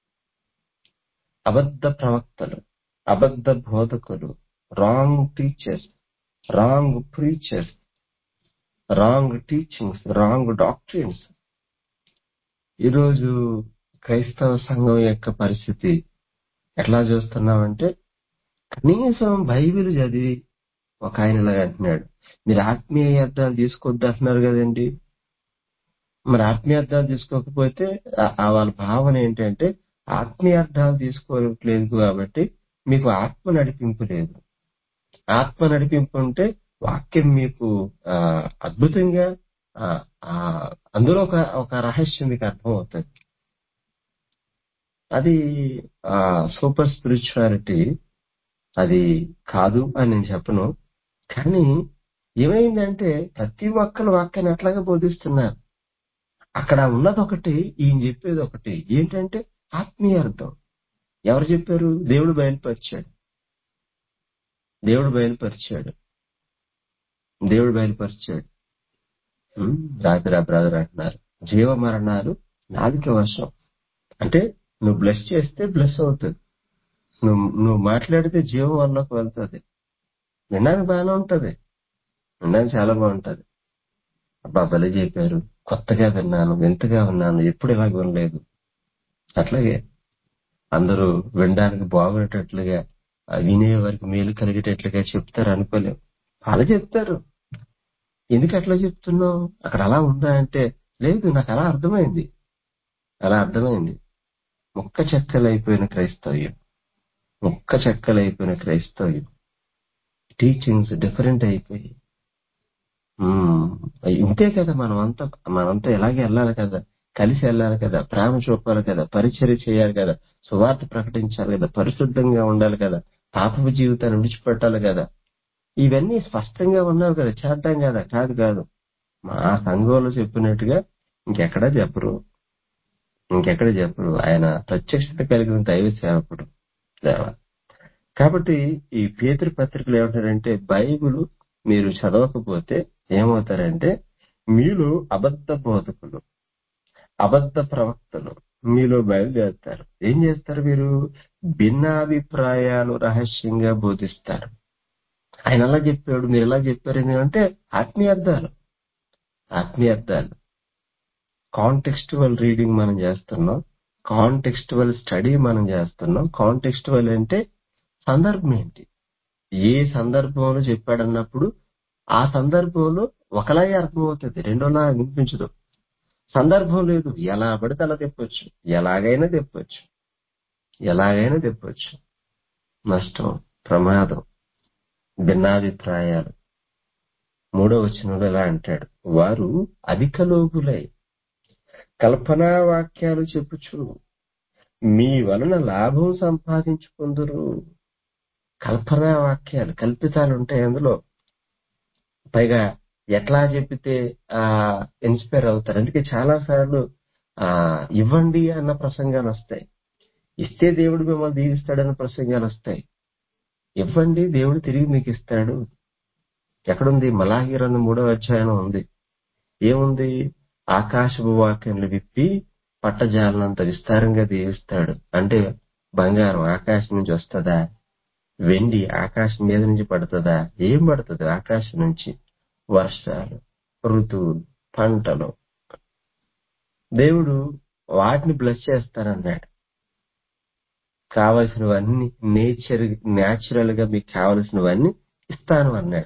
S1: అబద్ధ ప్రవక్తలు అబద్ధ బోధకులు wrong teachers wrong preachers wrong teachings wrong doctrines ఈరోజు క్రైస్తవ సంఘం యొక్క పరిస్థితి ఎట్లా చూస్తున్నామంటే కనీసం బైబిల్ చదివి ఒక ఆయన ఇలా అంటున్నాడు మీరు ఆత్మీయ అర్థాలు తీసుకోవద్దు అంటున్నారు కదండి మరి ఆత్మీయ అర్థాలు తీసుకోకపోతే ఆ- ఆ వాళ్ళ భావన ఏంటంటే ఆత్మీయ అర్థాలు తీసుకోవట్లేదు కాబట్టి మీకు ఆత్మ నడిపింపు లేదు ఆత్మ నడిపింపు ఉంటే వాక్యం మీకు ఆ, అద్భుతంగా ఆ, ఆ, అందులో ఒక ఒక రహస్యం మీకు అర్థం అవుతుంది అది ఆ సూపర్ స్పిరిచువాలిటీ అది కాదు అని నేను చెప్పను కానీ ఏమైందంటే ప్రతి ఒక్కరు వాక్యాన్ని అట్లాగే బోధిస్తున్నారు అక్కడ ఉన్నది ఒకటి ఈయన చెప్పేది ఒకటి ఏంటంటే ఆత్మీయ అర్థం ఎవరు చెప్పారు దేవుడు బయలుపరిచాడు దేవుడు బయలుపరిచాడు దేవుడు బయలుపరిచాడు ఉమ్, రాత్రి ఆ బ్రదర్ అంటున్నారు జీవ మరణాలు నాలుక వశం అంటే నువ్వు బ్లెస్ చేస్తే బ్లెస్ అవుతుంది నువ్వు నువ్వు మాట్లాడితే జీవం వల్లకి వెళ్తుంది వినడానికి బాగానే ఉంటది వినడానికి చాలా బాగుంటది అబ్బా భలే చెప్పారు కొత్తగా విన్నాను వింతగా విన్నాను ఎప్పుడు ఇలా వినలేదు అట్లాగే అందరూ వినడానికి బాగునేటట్లుగా ఆ వినే వారికి మేలు కలిగేటట్లుగా చెప్తారు అనుకోలేం అలా చెప్తారు ఎందుకు అట్లా చెప్తున్నావు అక్కడ అలా ఉందా అంటే లేదు నాకు అలా అర్థమైంది అలా అర్థమైంది ముక్క చెక్కలైపోయిన క్రైస్తవ్యం ముక్క చెక్కలైపోయిన క్రైస్తవ్యం టీచింగ్స్ డిఫరెంట్ అయిపోయి ఉమ్, ఇంతే కదా మనమంతా మనంతా ఎలాగే వెళ్ళాలి కదా కలిసి వెళ్ళాలి కదా ప్రేమ చూపాలి కదా పరిచర్య చేయాలి కదా సువార్త ప్రకటించాలి కదా పరిశుద్ధంగా ఉండాలి కదా పాపపు జీవితాన్ని విడిచిపెట్టాలి కదా ఇవన్నీ స్పష్టంగా ఉన్నావు కదా చేద్దాం కదా కాదు కాదు మా సంఘంలో చెప్పినట్టుగా ఇంకెక్కడా చెప్పరు ఇంకెక్కడ చెప్పరు ఆయన ప్రత్యక్షత కలిగిన దైవ సేవకుడు దేవ కాబట్టి ఈ పేతృ పత్రికలు ఏమంటారంటే బైబిల్ మీరు చదవకపోతే ఏమవుతారంటే మీలో అబద్ధ బోధకులు అబద్ధ ప్రవక్తలు మీలో బయలుదేరుతారు ఏం చేస్తారు మీరు భిన్నాభిప్రాయాలు రహస్యంగా బోధిస్తారు ఆయన అలా చెప్పాడు మీరు ఎలా చెప్పారని అంటే ఆత్మీయ అర్థాలు ఆత్మీయ అర్థాలు కాంటెక్స్టువల్ రీడింగ్ మనం చేస్తున్నాం కాంటెక్స్టువల్ స్టడీ మనం చేస్తున్నాం కాంటెక్స్టువల్ అంటే సందర్భం ఏంటి ఏ సందర్భంలో చెప్పాడన్నప్పుడు ఆ సందర్భంలో ఒకలాగే అర్థమవుతుంది రెండోలా వినిపించదు సందర్భం లేదు ఎలా పడితే అలా తెప్పొచ్చు ఎలాగైనా తెప్పొచ్చు ఎలాగైనా తెప్పొచ్చు నష్టం ప్రమాదం భిన్నాభిప్రాయాలు మూడో వచనంలో ఎలా అంటాడు వారు అధిక లోపులై కల్పనా వాక్యాలు చెప్పుచు మీ వలన లాభం సంపాదించుకుందరు కల్పనా వాక్యాలు కల్పితాలు ఉంటాయి అందులో పైగా ఎట్లా చెప్పితే ఆ ఇన్స్పైర్ అవుతారు అందుకే చాలా సార్లు ఆ ఇవ్వండి అన్న ప్రసంగాలు వస్తాయి ఇస్తే దేవుడు మిమ్మల్ని దీవిస్తాడన్న ప్రసంగాలు వస్తాయి ఇవ్వండి దేవుడు తిరిగి మీకు ఇస్తాడు ఎక్కడుంది మలాహి గ్రంథం మూడో అధ్యాయం ఉంది ఏముంది ఆకాశపు వాక్యంలు విప్పి పట్టజాలనంత విస్తారంగా దీవిస్తాడు అంటే బంగారం ఆకాశం నుంచి వస్తుందా వెండి ఆకాశం మీద నుంచి పడుతుందా ఏం పడుతుంది ఆకాశం నుంచి వర్షాలు ఋతువులు పంటలు దేవుడు వాటిని బ్లెస్ చేస్తానన్నాడు కావలసినవన్నీ నేచర్ న్యాచురల్ గా మీకు కావలసినవన్నీ ఇస్తాను అన్నాడు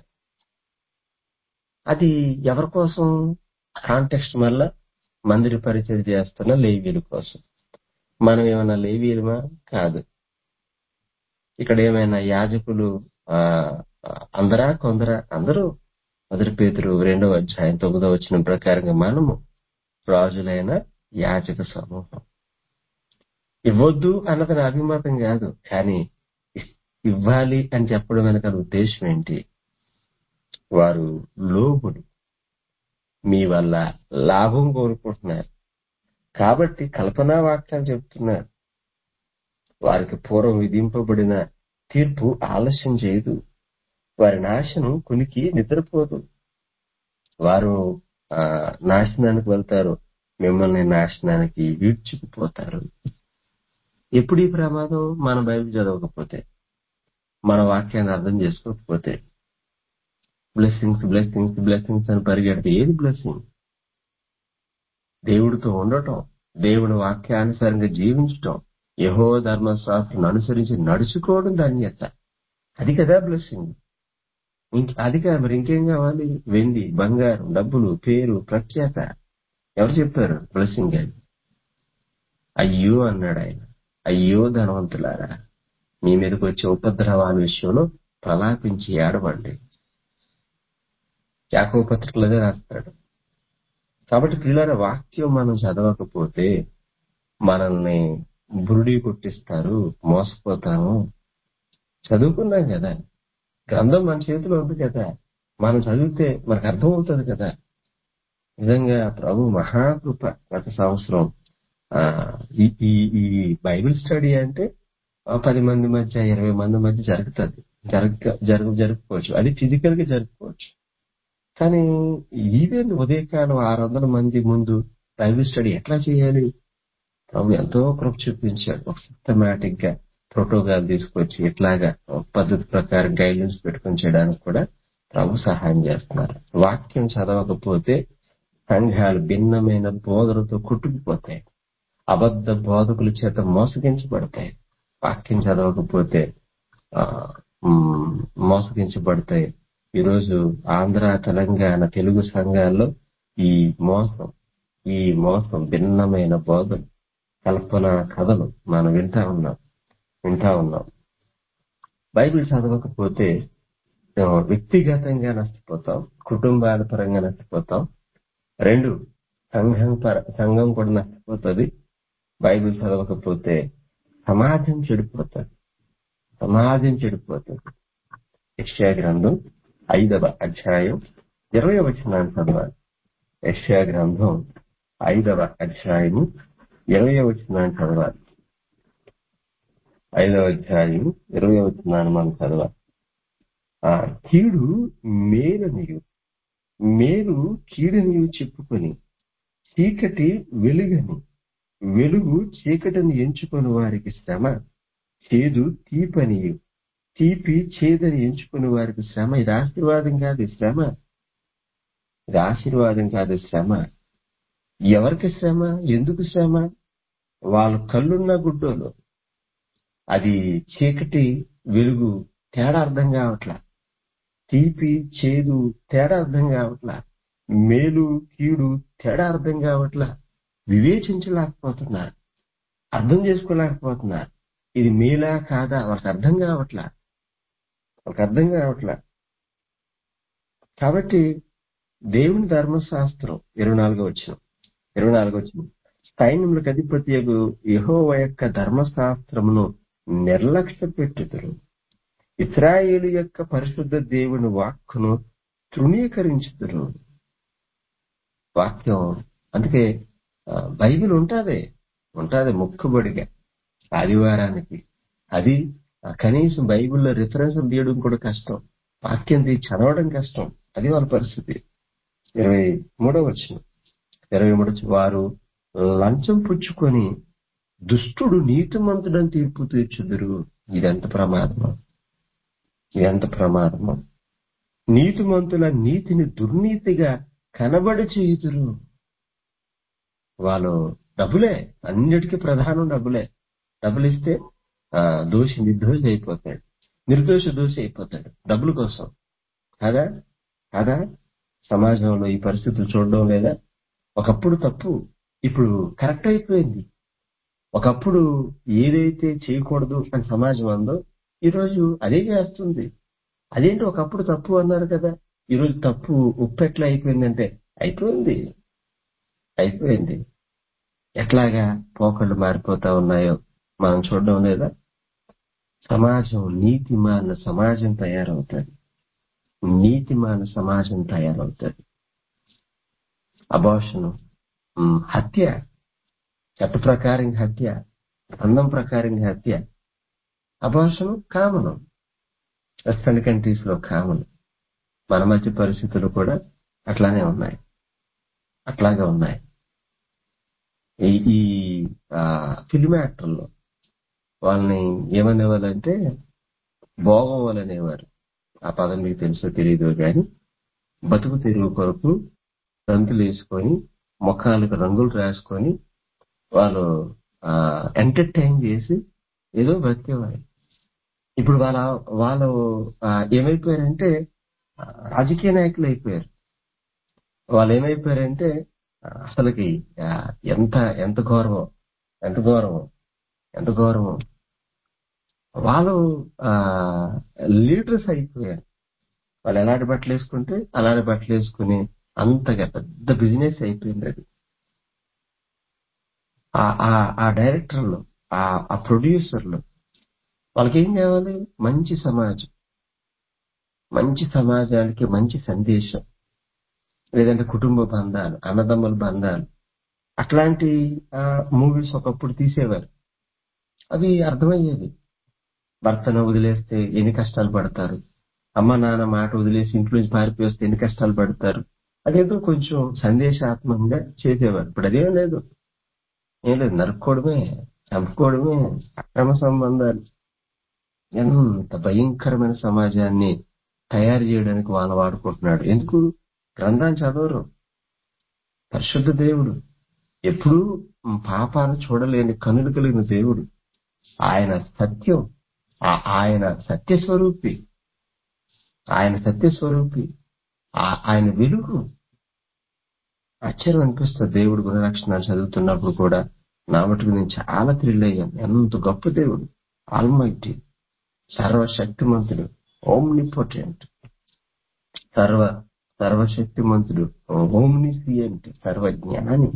S1: అది ఎవరి కోసం కాంటెక్స్ట్ మళ్ళా మందిర పరిచయం చేస్తున్న లేవీల కోసం మనం ఏమైనా లేవీలమా కాదు ఇక్కడ ఏమైనా యాజకులు ఆ అందరా కొందరా అందరూ మొదటి పేతురు రెండవ అధ్యాయం తొమ్మిదవ వచ్చిన ప్రకారంగా మనము రాజులైన యాజక సమూహం ఇవ్వద్దు అన్నది నా అభిమతం కాదు కానీ ఇవ్వాలి అని చెప్పడం వెనక ఉద్దేశం ఏంటి వారు లోబులు మీ వల్ల లాభం కోరుకుంటున్నారు కాబట్టి కల్పనా వాక్యాలు చెప్తున్నారు వారికి పూర్వం విధింపబడిన తీర్పు ఆలస్యం చేయదు వారి నాశనం కునికి నిద్రపోదు వారు ఆ నాశనానికి వెళ్తారు మిమ్మల్ని నాశనానికి ఈడ్చుకుపోతారు ఎప్పుడు ఈ ప్రమాదం మన బైబిల్ చదవకపోతే మన వాక్యాన్ని అర్థం చేసుకోకపోతే బ్లెస్సింగ్స్ బ్లెస్సింగ్స్ బ్లెస్సింగ్స్ అని పరిగెడితే ఏది బ్లెస్సింగ్ దేవుడితో ఉండటం దేవుడి వాక్యానుసారంగా జీవించటం యహో ధర్మశాస్త్రం అనుసరించి నడుచుకోవడం ధన్యత అది కదా బ్లెస్సింగ్ అది కాదు మరి ఇంకేం కావాలి వెండి బంగారం డబ్బులు పేరు ప్రఖ్యాత ఎవరు చెప్పారు బ్లెస్సింగ్ అని అయ్యో అన్నాడు ఆయన అయ్యో ధనవంతులారా మీ మీదకి వచ్చే ఉపద్రవాల విషయంలో ప్రలాపించి ఏడవండి యాకవ పత్రికలదే రాస్తాడు కాబట్టి పిల్లల వాక్యం మనం చదవకపోతే మనల్ని బురుడి కొట్టిస్తారు మోసపోతాము చదువుకున్నాం కదా గ్రంథం మన చేతిలో ఉంది కదా మనం చదివితే మనకు అర్థమవుతుంది కదా నిజంగా ప్రభు మహాకృప గత సంవత్సరం ఆ ఈ ఈ ఈ బైబిల్ స్టడీ అంటే పది మంది మధ్య ఇరవై మంది మధ్య జరుగుతుంది జరగ జరుగు జరుపుకోవచ్చు అది ఫిజికల్ గా జరుపుకోవచ్చు కానీ ఈవెన్ ఉదయకాలం ఆరు వందల మంది ముందు బైబిల్ స్టడీ ఎట్లా చేయాలి ప్రభు ఎంతో కృప చూపించాడు ఒక సిస్టమేటిక్ గా ప్రోటోకాల్ తీసుకొచ్చి ఇట్లాగా పద్ధతి ప్రకారం గైడ్లైన్స్ పెట్టుకుని చేయడానికి కూడా ప్రభు సహాయం చేస్తున్నారు వాక్యం చదవకపోతే సంఘాలు భిన్నమైన బోధలతో కొట్టుకుపోతాయి అబద్ధ బోధకుల చేత మోసగించబడతాయి వాక్యం చదవకపోతే మోసగించబడతాయి ఈరోజు ఆంధ్ర తెలంగాణ తెలుగు సంఘాల్లో ఈ మోసం ఈ మోసం భిన్నమైన బోధలు కల్పన కథలు మనం వింటా ఉన్నాం వింటా ఉన్నాం బైబిల్ చదవకపోతే వ్యక్తిగతంగా నష్టపోతాం కుటుంబాల పరంగా నష్టపోతాం రెండు సంఘం పర సంఘం కూడా నష్టపోతుంది బైబిల్ చదవకపోతే సమాజం చెడిపోతుంది సమాజం చెడిపోతుంది యష్యా గ్రంథం ఐదవ అధ్యాయం ఇరవై వచనాన్ని చదవాలి యష్యా గ్రంథం ఐదవ అధ్యాయము ఇరవై వచనాన్ని చదవాలి ఐదవ అధ్యాయం ఇరవై వచనాన్ని మనం చదవాలి ఆ కీడు మేలనియు మేలు కీడనియు చెప్పుకొని చీకటి వెలుగని వెలుగు చీకటిని ఎంచుకొని వారికి శ్రమ చేదు తీపనియు తీపి చేదని ఎంచుకునే వారికి శ్రమ ఇది ఆశీర్వాదం కాదు శ్రమ ఇది ఆశీర్వాదం కాదు శ్రమ ఎవరికి శ్రమ ఎందుకు శ్రమ వాళ్ళ కళ్ళున్న గుడ్డోలు అది చీకటి వెలుగు తేడా అర్థం కావట్లా తీపి చేదు తేడా అర్థం కావట్లా మేలు కీడు తేడా అర్థం కావట్లా వివేచించలేకపోతున్నారు అర్థం చేసుకోలేకపోతున్నారు ఇది మేలా కాదా వాళ్ళకి అర్థం కావట్లా వాళ్ళకి అర్థం కావట్లా కాబట్టి దేవుని ధర్మశాస్త్రం ఇరవై నాలుగో వచ్చిన ఇరవై నాలుగో వచ్చిన సైన్యములకు అధిపతి యహోవ యొక్క ధర్మశాస్త్రమును నిర్లక్ష్య పెట్టుదురు ఇస్రాయేలు యొక్క పరిశుద్ధ దేవుని వాక్కును తృణీకరించుదురు వాక్యం అందుకే బైబిల్ ఉంటాదే ఉంటాది మొక్కుబడిగా ఆదివారానికి అది కనీసం బైబిల్లో రిఫరెన్స్ తీయడం కూడా కష్టం వాక్యం తీసి చదవడం కష్టం అది వాళ్ళ పరిస్థితి ఇరవై మూడో వచ్చిన ఇరవై మూడు వారు లంచం పుచ్చుకొని దుష్టుడు నీతిమంతుడని తీర్పు తీర్చుదురు ఇదెంత ప్రమాదము ఇదెంత ప్రమాదము నీతిమంతుల నీతిని దుర్నీతిగా కనబడి చేయుదురు వాళ్ళు డబ్బులే అన్నిటికీ ప్రధానం డబ్బులే డబ్బులు ఇస్తే ఆ, దోషి నిర్దోషి అయిపోతాడు నిర్దోష దోషి అయిపోతాడు డబ్బుల కోసం కాదా కాదా సమాజంలో ఈ పరిస్థితులు చూడడం లేదా ఒకప్పుడు తప్పు ఇప్పుడు కరెక్ట్ అయిపోయింది ఒకప్పుడు ఏదైతే చేయకూడదు అని సమాజం అందో ఈరోజు అదే చేస్తుంది అదేంటి ఒకప్పుడు తప్పు అన్నారు కదా ఈరోజు తప్పు ఉప్పు ఎట్లా అయిపోయిందంటే అయిపోయింది అయిపోయింది ఎట్లాగా పోకళ్ళు మారిపోతా ఉన్నాయో మనం చూడడం లేదా సమాజం నీతిమాన సమాజం తయారవుతుంది నీతిమాన సమాజం తయారవుతుంది అబాషను హత్య చట్ట ప్రకారం హత్య అందం ప్రకారం హత్య అబాషను కామను వెస్టర్న్ కంట్రీస్ లో కామన్ మన మధ్య పరిస్థితులు కూడా అట్లానే ఉన్నాయి అట్లాగే ఉన్నాయి ఈ ఈ ఫిల్మ్ యాక్టర్లో వాళ్ళని ఏమనేవాళ్ళంటే భోగం వాళ్ళు అనేవారు ఆ పదం మీకు తెలుసో తెలియదు కానీ బతుకు తెరువు కొరకు రంతులు వేసుకొని ముఖాలకు రంగులు రాసుకొని వాళ్ళు ఎంటర్టైన్ చేసి ఏదో బ్రతికేవారు ఇప్పుడు వాళ్ళ వాళ్ళు ఆ, ఏమైపోయారంటే ఆ, రాజకీయ నాయకులు అయిపోయారు వాళ్ళు ఏమైపోయారంటే ఆ, అసలుకి ఆ, ఎంత ఎంత గౌరవం ఎంత గౌరవం ఎంత గౌరవం వాళ్ళు లీడర్స్ అయిపోయారు వాళ్ళు ఎలాంటి బట్టలు వేసుకుంటే అలాంటి బట్టలు వేసుకుని అంతగా పెద్ద బిజినెస్ అయిపోయింది అది ఆ- ఆ- ఆ డైరెక్టర్లు ఆ ఆ ప్రొడ్యూసర్లు వాళ్ళకి ఏం కావాలి మంచి సమాజం మంచి సమాజానికి మంచి సందేశం లేదంటే కుటుంబ బంధాలు అన్నదమ్ముల బంధాలు అట్లాంటి మూవీస్ ఒకప్పుడు తీసేవారు అవి అర్థమయ్యేది భర్తను వదిలేస్తే ఎన్ని కష్టాలు పడతారు అమ్మ నాన్న మాట వదిలేసి ఇంట్లో నుంచి పారిపోయి వస్తే ఎన్ని కష్టాలు పడతారు అదేదో కొంచెం సందేశాత్మకంగా చేసేవారు ఇప్పుడు అదేం లేదు ఏం లేదు నరుక్కోవడమే చంపుకోవడమే అక్రమ సంబంధాలు ఎంత భయంకరమైన సమాజాన్ని తయారు చేయడానికి వాళ్ళు వాడుకుంటున్నాడు ఎందుకు గ్రంథాన్ని చదవరు పరిశుద్ధ దేవుడు ఎప్పుడూ పాపాన్ని చూడలేని కనులు కలిగిన దేవుడు ఆయన సత్యం ఆ- ఆయన సత్యస్వరూపి ఆయన సత్యస్వరూపి ఆ- ఆయన వెలుగు ఆశ్చర్యం అనిపిస్తుంది దేవుడు గుణలక్షణాలు చదువుతున్నప్పుడు కూడా నా మటుకు నేను చాలా థ్రిల్ అయ్యాను ఎంత గొప్ప దేవుడు ఆల్మైటీ సర్వశక్తిమంతుడు ఓమ్నిపోటెంట్ సర్వ సర్వశక్తిమంతుడు ఓమ్నిసియంట్ సర్వజ్ఞాని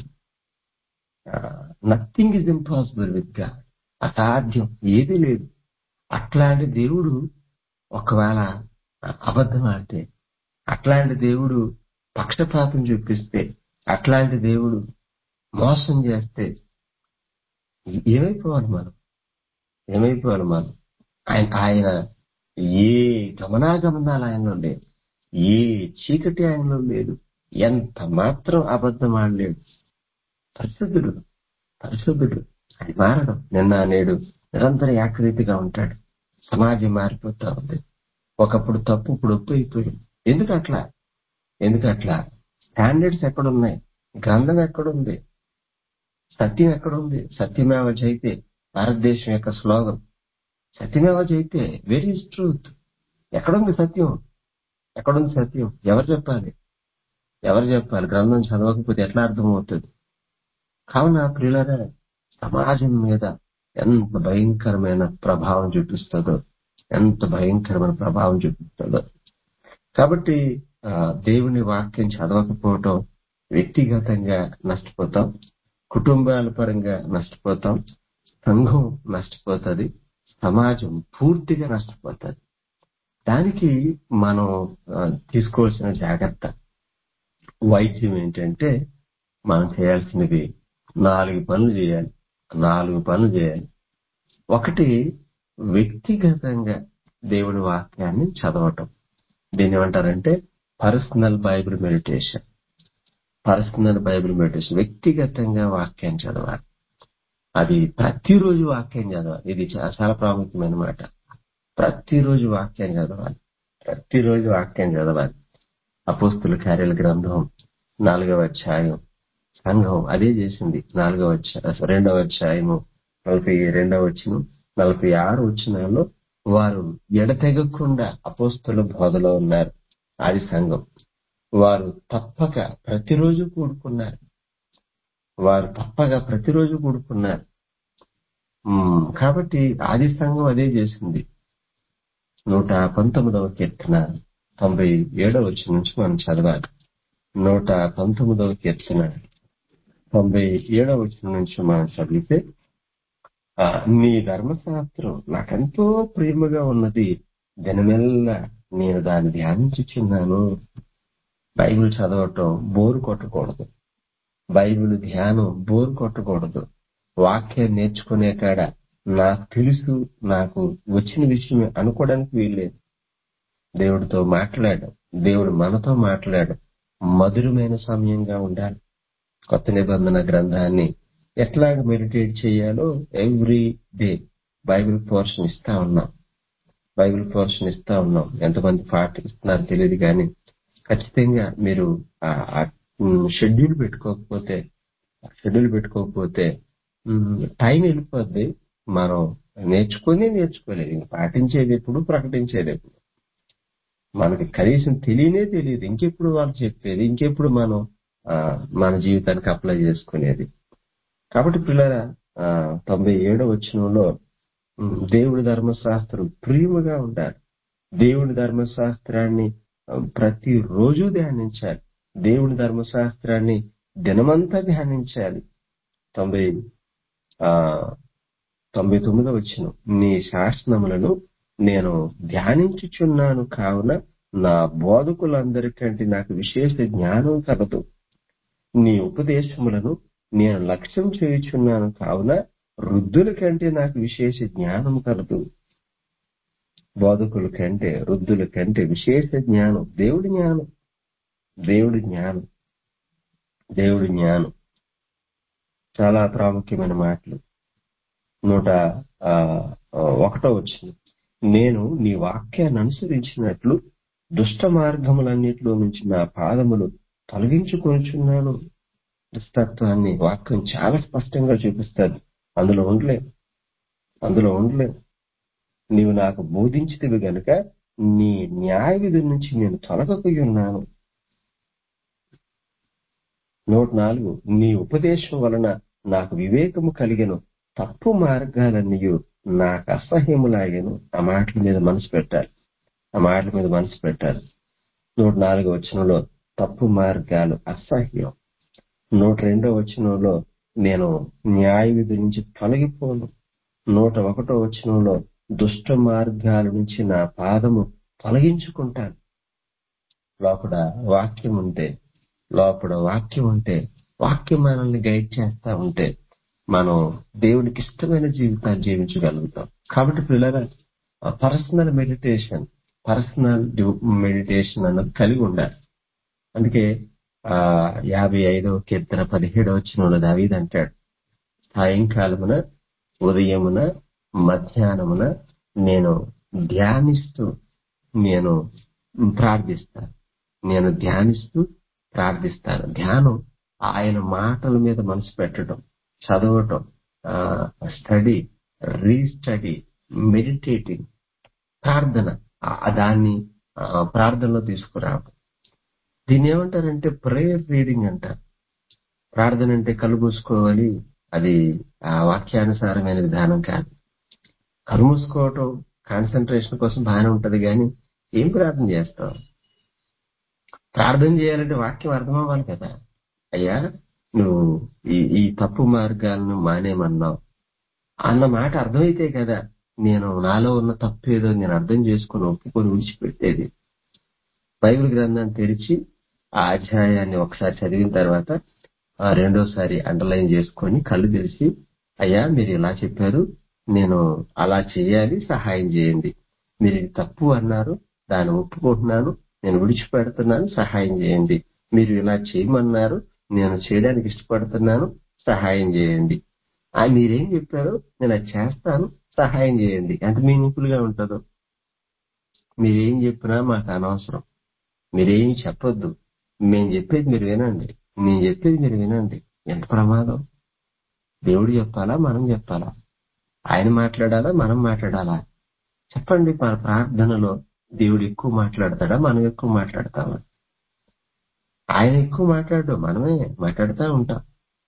S1: nothing is impossible with God అసాధ్యం ఏది లేదు అట్లాంటి దేవుడు ఒకవేళ అబద్ధం ఆడితే అట్లాంటి దేవుడు పక్షపాతం చూపిస్తే అట్లాంటి దేవుడు మోసం చేస్తే ఏమైపోవాలి మనం ఏమైపోవాలి మనం ఆయన ఆయన ఏ గమనాగమనాలు ఆయనలో లేదు ఏ చీకటి ఆయనలో లేదు ఎంత మాత్రం అబద్ధం ఆడలేడు పరిశుద్ధుడు పరిశుద్ధుడు అది మారడం నిన్న నేడు నిరంతరం ఏకరీతిగా ఉంటాడు సమాజం మారిపోతా ఉంది ఒకప్పుడు తప్పు ఇప్పుడు ఒప్పు అయిపోయింది ఎందుకు అట్లా ఎందుకు అట్లా స్టాండర్డ్స్ ఎక్కడున్నాయి గ్రంథం ఎక్కడుంది సత్యం ఎక్కడుంది సత్యమేవ జైతే భారతదేశం యొక్క స్లోగం సత్యమేవ జైతే వెరీ ట్రూత్ ఎక్కడుంది సత్యం ఎక్కడుంది సత్యం ఎవరు చెప్పాలి ఎవరు చెప్పాలి గ్రంథం చదవకపోతే ఎట్లా అర్థమవుతుంది కావున ప్రియులరా సమాజం మీద ఎంత భయంకరమైన ప్రభావం చూపిస్తుందో ఎంత భయంకరమైన ప్రభావం చూపిస్తుందో కాబట్టి ఆ, దేవుని వాక్యం చదవకపోవటం వ్యక్తిగతంగా నష్టపోతాం కుటుంబాల పరంగా నష్టపోతాం సంఘం నష్టపోతుంది సమాజం పూర్తిగా నష్టపోతుంది దానికి మనం ఆ, తీసుకోవాల్సిన జాగ్రత్త వైద్యం ఏంటంటే మనం చేయాల్సినవి నాలుగు పనులు చేయాలి నాలుగు పనులు చేయాలి ఒకటి వ్యక్తిగతంగా దేవుడి వాక్యాన్ని చదవటం దీన్ని ఏమంటారంటే personal bible meditation personal bible meditation వ్యక్తిగతంగా వాక్యం చదవాలి అది ప్రతిరోజు వాక్యం చదవాలి ఇది చా- చాలా ప్రాముఖ్యమైన మాట ప్రతిరోజు వాక్యం చదవాలి ప్రతిరోజు వాక్యం చదవాలి అపోస్తుల కార్యాల గ్రంథం నాలుగవ అధ్యాయం సంఘం అదే చేసింది నాలుగవ అధ్యాయం రెండవ అధ్యాయము నలభై రెండవ వచ్చిన నలభై ఆరు వచ్చినాల్లో వారు ఎడతెగకుండా అపోస్తుల బోధలో ఉన్నారు ఆది సంఘం వారు తప్పక ప్రతిరోజు కూడుకున్నారు వారు తప్పక ప్రతిరోజు కూడుకున్నారు ఉమ్, కాబట్టి ఆది సంఘం అదే చేసింది నూట పంతొమ్మిదవ కీర్తన తొంభై ఏడవ వచ్చి నుంచి మనం చదవాలి నూట పంతొమ్మిదవ కీర్తన తొంభై ఏడవ వచ్చిన నుంచి మనం చదివితే ఆ, నీ ధర్మశాస్త్రం నాకెంతో ప్రేమగా ఉన్నది దినమెల్లా నేను దాన్ని ధ్యానించుచున్నాను బైబిల్ చదవటం బోరు కొట్టకూడదు బైబిల్ ధ్యానం బోరు కొట్టకూడదు వాక్యం నేర్చుకునే కాడ నాకు తెలుసు నాకు వచ్చిన విషయం అనుకోవడానికి వీల్లేదు దేవుడితో మాట్లాడు దేవుడు మనతో మాట్లాడు మధురమైన సమయంగా ఉండాలి కొత్త నిబంధన గ్రంథాన్ని ఎట్లాగ మెడిటేట్ చేయాలో ఎవ్రీ డే బైబిల్ పోర్షన్ ఇస్తా ఉన్నాం బైబిల్ పోర్షన్ ఇస్తా ఉన్నాం ఎంతమంది పాటిస్తున్నారు తెలియదు కానీ ఖచ్చితంగా మీరు షెడ్యూల్ పెట్టుకోకపోతే షెడ్యూల్ పెట్టుకోకపోతే టైం వెళ్ళిపోద్ది మనం నేర్చుకుని నేర్చుకోలేదు ఇంక పాటించేది ఎప్పుడు ప్రకటించేది ఎప్పుడు మనకి కనీసం తెలియనే తెలియదు ఇంకెప్పుడు వాళ్ళు చెప్పేది ఇంకెప్పుడు మనం ఆ, మన జీవితానికి అప్లై చేసుకునేది కాబట్టి పిల్లల తొంభై ఏడో వచ్చినంలో దేవుడి ధర్మశాస్త్రం ప్రియముగా ఉండాలి దేవుడి ధర్మశాస్త్రాన్ని ఆ, ప్రతి రోజు ధ్యానించాలి దేవుడి ధర్మశాస్త్రాన్ని దినమంతా ధ్యానించాలి తొంభై ఆ తొంభై తొమ్మిదో వచ్చిన నీ శాసనములను నేను ధ్యానించుచున్నాను కావున నా బోధకులందరికంటే నాకు విశేష జ్ఞానం కలదు నీ ఉపదేశములను నేను లక్ష్యం చేయుచున్నాను కావున వృద్ధుల కంటే నాకు విశేష జ్ఞానం కలదు బోధకుల కంటే వృద్ధుల కంటే విశేష జ్ఞానం దేవుడి జ్ఞానం దేవుడి జ్ఞానం దేవుడి జ్ఞానం చాలా ప్రాముఖ్యమైన మాటలు నూట ఆ, ఆ, ఒకటో వచ్చింది నేను నీ వాక్యాన్ని అనుసరించినట్లు దుష్ట మార్గములన్నిటిలో నుంచి నా పాదములు తొలగించుకొనిచున్నాను దుస్తత్వాన్ని వాక్యం చాలా స్పష్టంగా చూపిస్తుంది అందులో ఉండలేం అందులో ఉండలేం నీవు నాకు బోధించితివి గనుక నీ న్యాయ విధి నుంచి నేను తొలగపోయి ఉన్నాను నూట నాలుగు నీ ఉపదేశం వలన నాకు వివేకము కలిగెను తప్పు మార్గాలన్నీ నాకు అసహ్యములాగెను ఆ మాటల మీద మనసు పెట్టాలి ఆ మాటల మీద మనసు పెట్టాలి నూట నాలుగో వచనంలో తప్పు మార్గాలు అసహ్యం నూట రెండో వచనంలో నేను న్యాయ విధి నుంచి తొలగిపోను నూట ఒకటో వచనంలో దుష్ట మార్గాల నుంచి నా పాదము తొలగించుకుంటాను లోపల వాక్యం ఉంటే లోపల వాక్యం ఉంటే వాక్యం మనల్ని గైడ్ చేస్తా ఉంటే మనం దేవునికి ఇష్టమైన జీవితాన్ని జీవించగలుగుతాం కాబట్టి పిల్లల పర్సనల్ మెడిటేషన్ పర్సనల్ మెడిటేషన్ అన్నది కలిగి ఉండాలి అందుకే ఆ యాభై ఐదవ కీర్తన పదిహేడవ వచ్చిన దావీద్ అంటాడు సాయంకాలమున ఉదయమున మధ్యాహ్నమున నేను ధ్యానిస్తూ నేను ప్రార్థిస్తాను నేను ధ్యానిస్తూ ప్రార్థిస్తాను ధ్యానం ఆయన మాటల మీద మనసు పెట్టడం చదవటం స్టడీ రీస్టడీ మెడిటేటింగ్ ప్రార్థన ఆ దాన్ని ఆ, ప్రార్థనలో తీసుకురావడం దీన్ని ఏమంటారంటే ప్రేయర్ రీడింగ్ అంటారు ప్రార్థన అంటే కళ్ళు మూసుకోవాలి అది ఆ వాక్యానుసారమైన విధానం కాదు కళ్ళు మూసుకోవటం కాన్సన్ట్రేషన్ కోసం బాగానే ఉంటది కానీ ఏం ప్రార్థన చేస్తాం ప్రార్థన చేయాలంటే వాక్యం అర్థం అవ్వాలి కదా అయ్యా నువ్వు ఈ ఈ తప్పు మార్గాలను మానేమన్నావు అన్న మాట అర్థమైతే కదా నేను నాలో ఉన్న తప్పు ఏదో నేను అర్థం చేసుకుని ఒప్పుకొని విడిచిపెట్టేది బైబిల్ గ్రంథాన్ని తెరిచి ఆ అధ్యాయాన్ని ఒకసారి చదివిన తర్వాత ఆ రెండోసారి అండర్లైన్ చేసుకొని కళ్ళు తెరిచి అయ్యా మీరు ఇలా చెప్పారు నేను అలా చేయాలి సహాయం చేయండి మీరు ఇది తప్పు అన్నారు దాన్ని ఒప్పుకుంటున్నాను నేను విడిచిపెడుతున్నాను సహాయం చేయండి మీరు ఇలా చేయమన్నారు నేను చేయడానికి ఇష్టపడుతున్నాను సహాయం చేయండి ఆ మీరేం చెప్పారు నేను అది చేస్తాను సహాయం చేయండి ఎంత మీనింగ్ఫుల్ గా ఉంటుందో మీరేం చెప్పినా మాకు అనవసరం మీరేం చెప్పొద్దు మేము చెప్పేది మీరు వినండి నేను చెప్పేది మీరు వినండి ఎంత ప్రమాదం దేవుడు చెప్పాలా మనం చెప్పాలా ఆయన మాట్లాడాలా మనం మాట్లాడాలా చెప్పండి మన ప్రార్థనలో దేవుడు ఎక్కువ మాట్లాడతాడా మనం ఎక్కువ మాట్లాడతామా ఆయన ఎక్కువ మాట్లాడు మనమే మాట్లాడుతూ ఉంటాం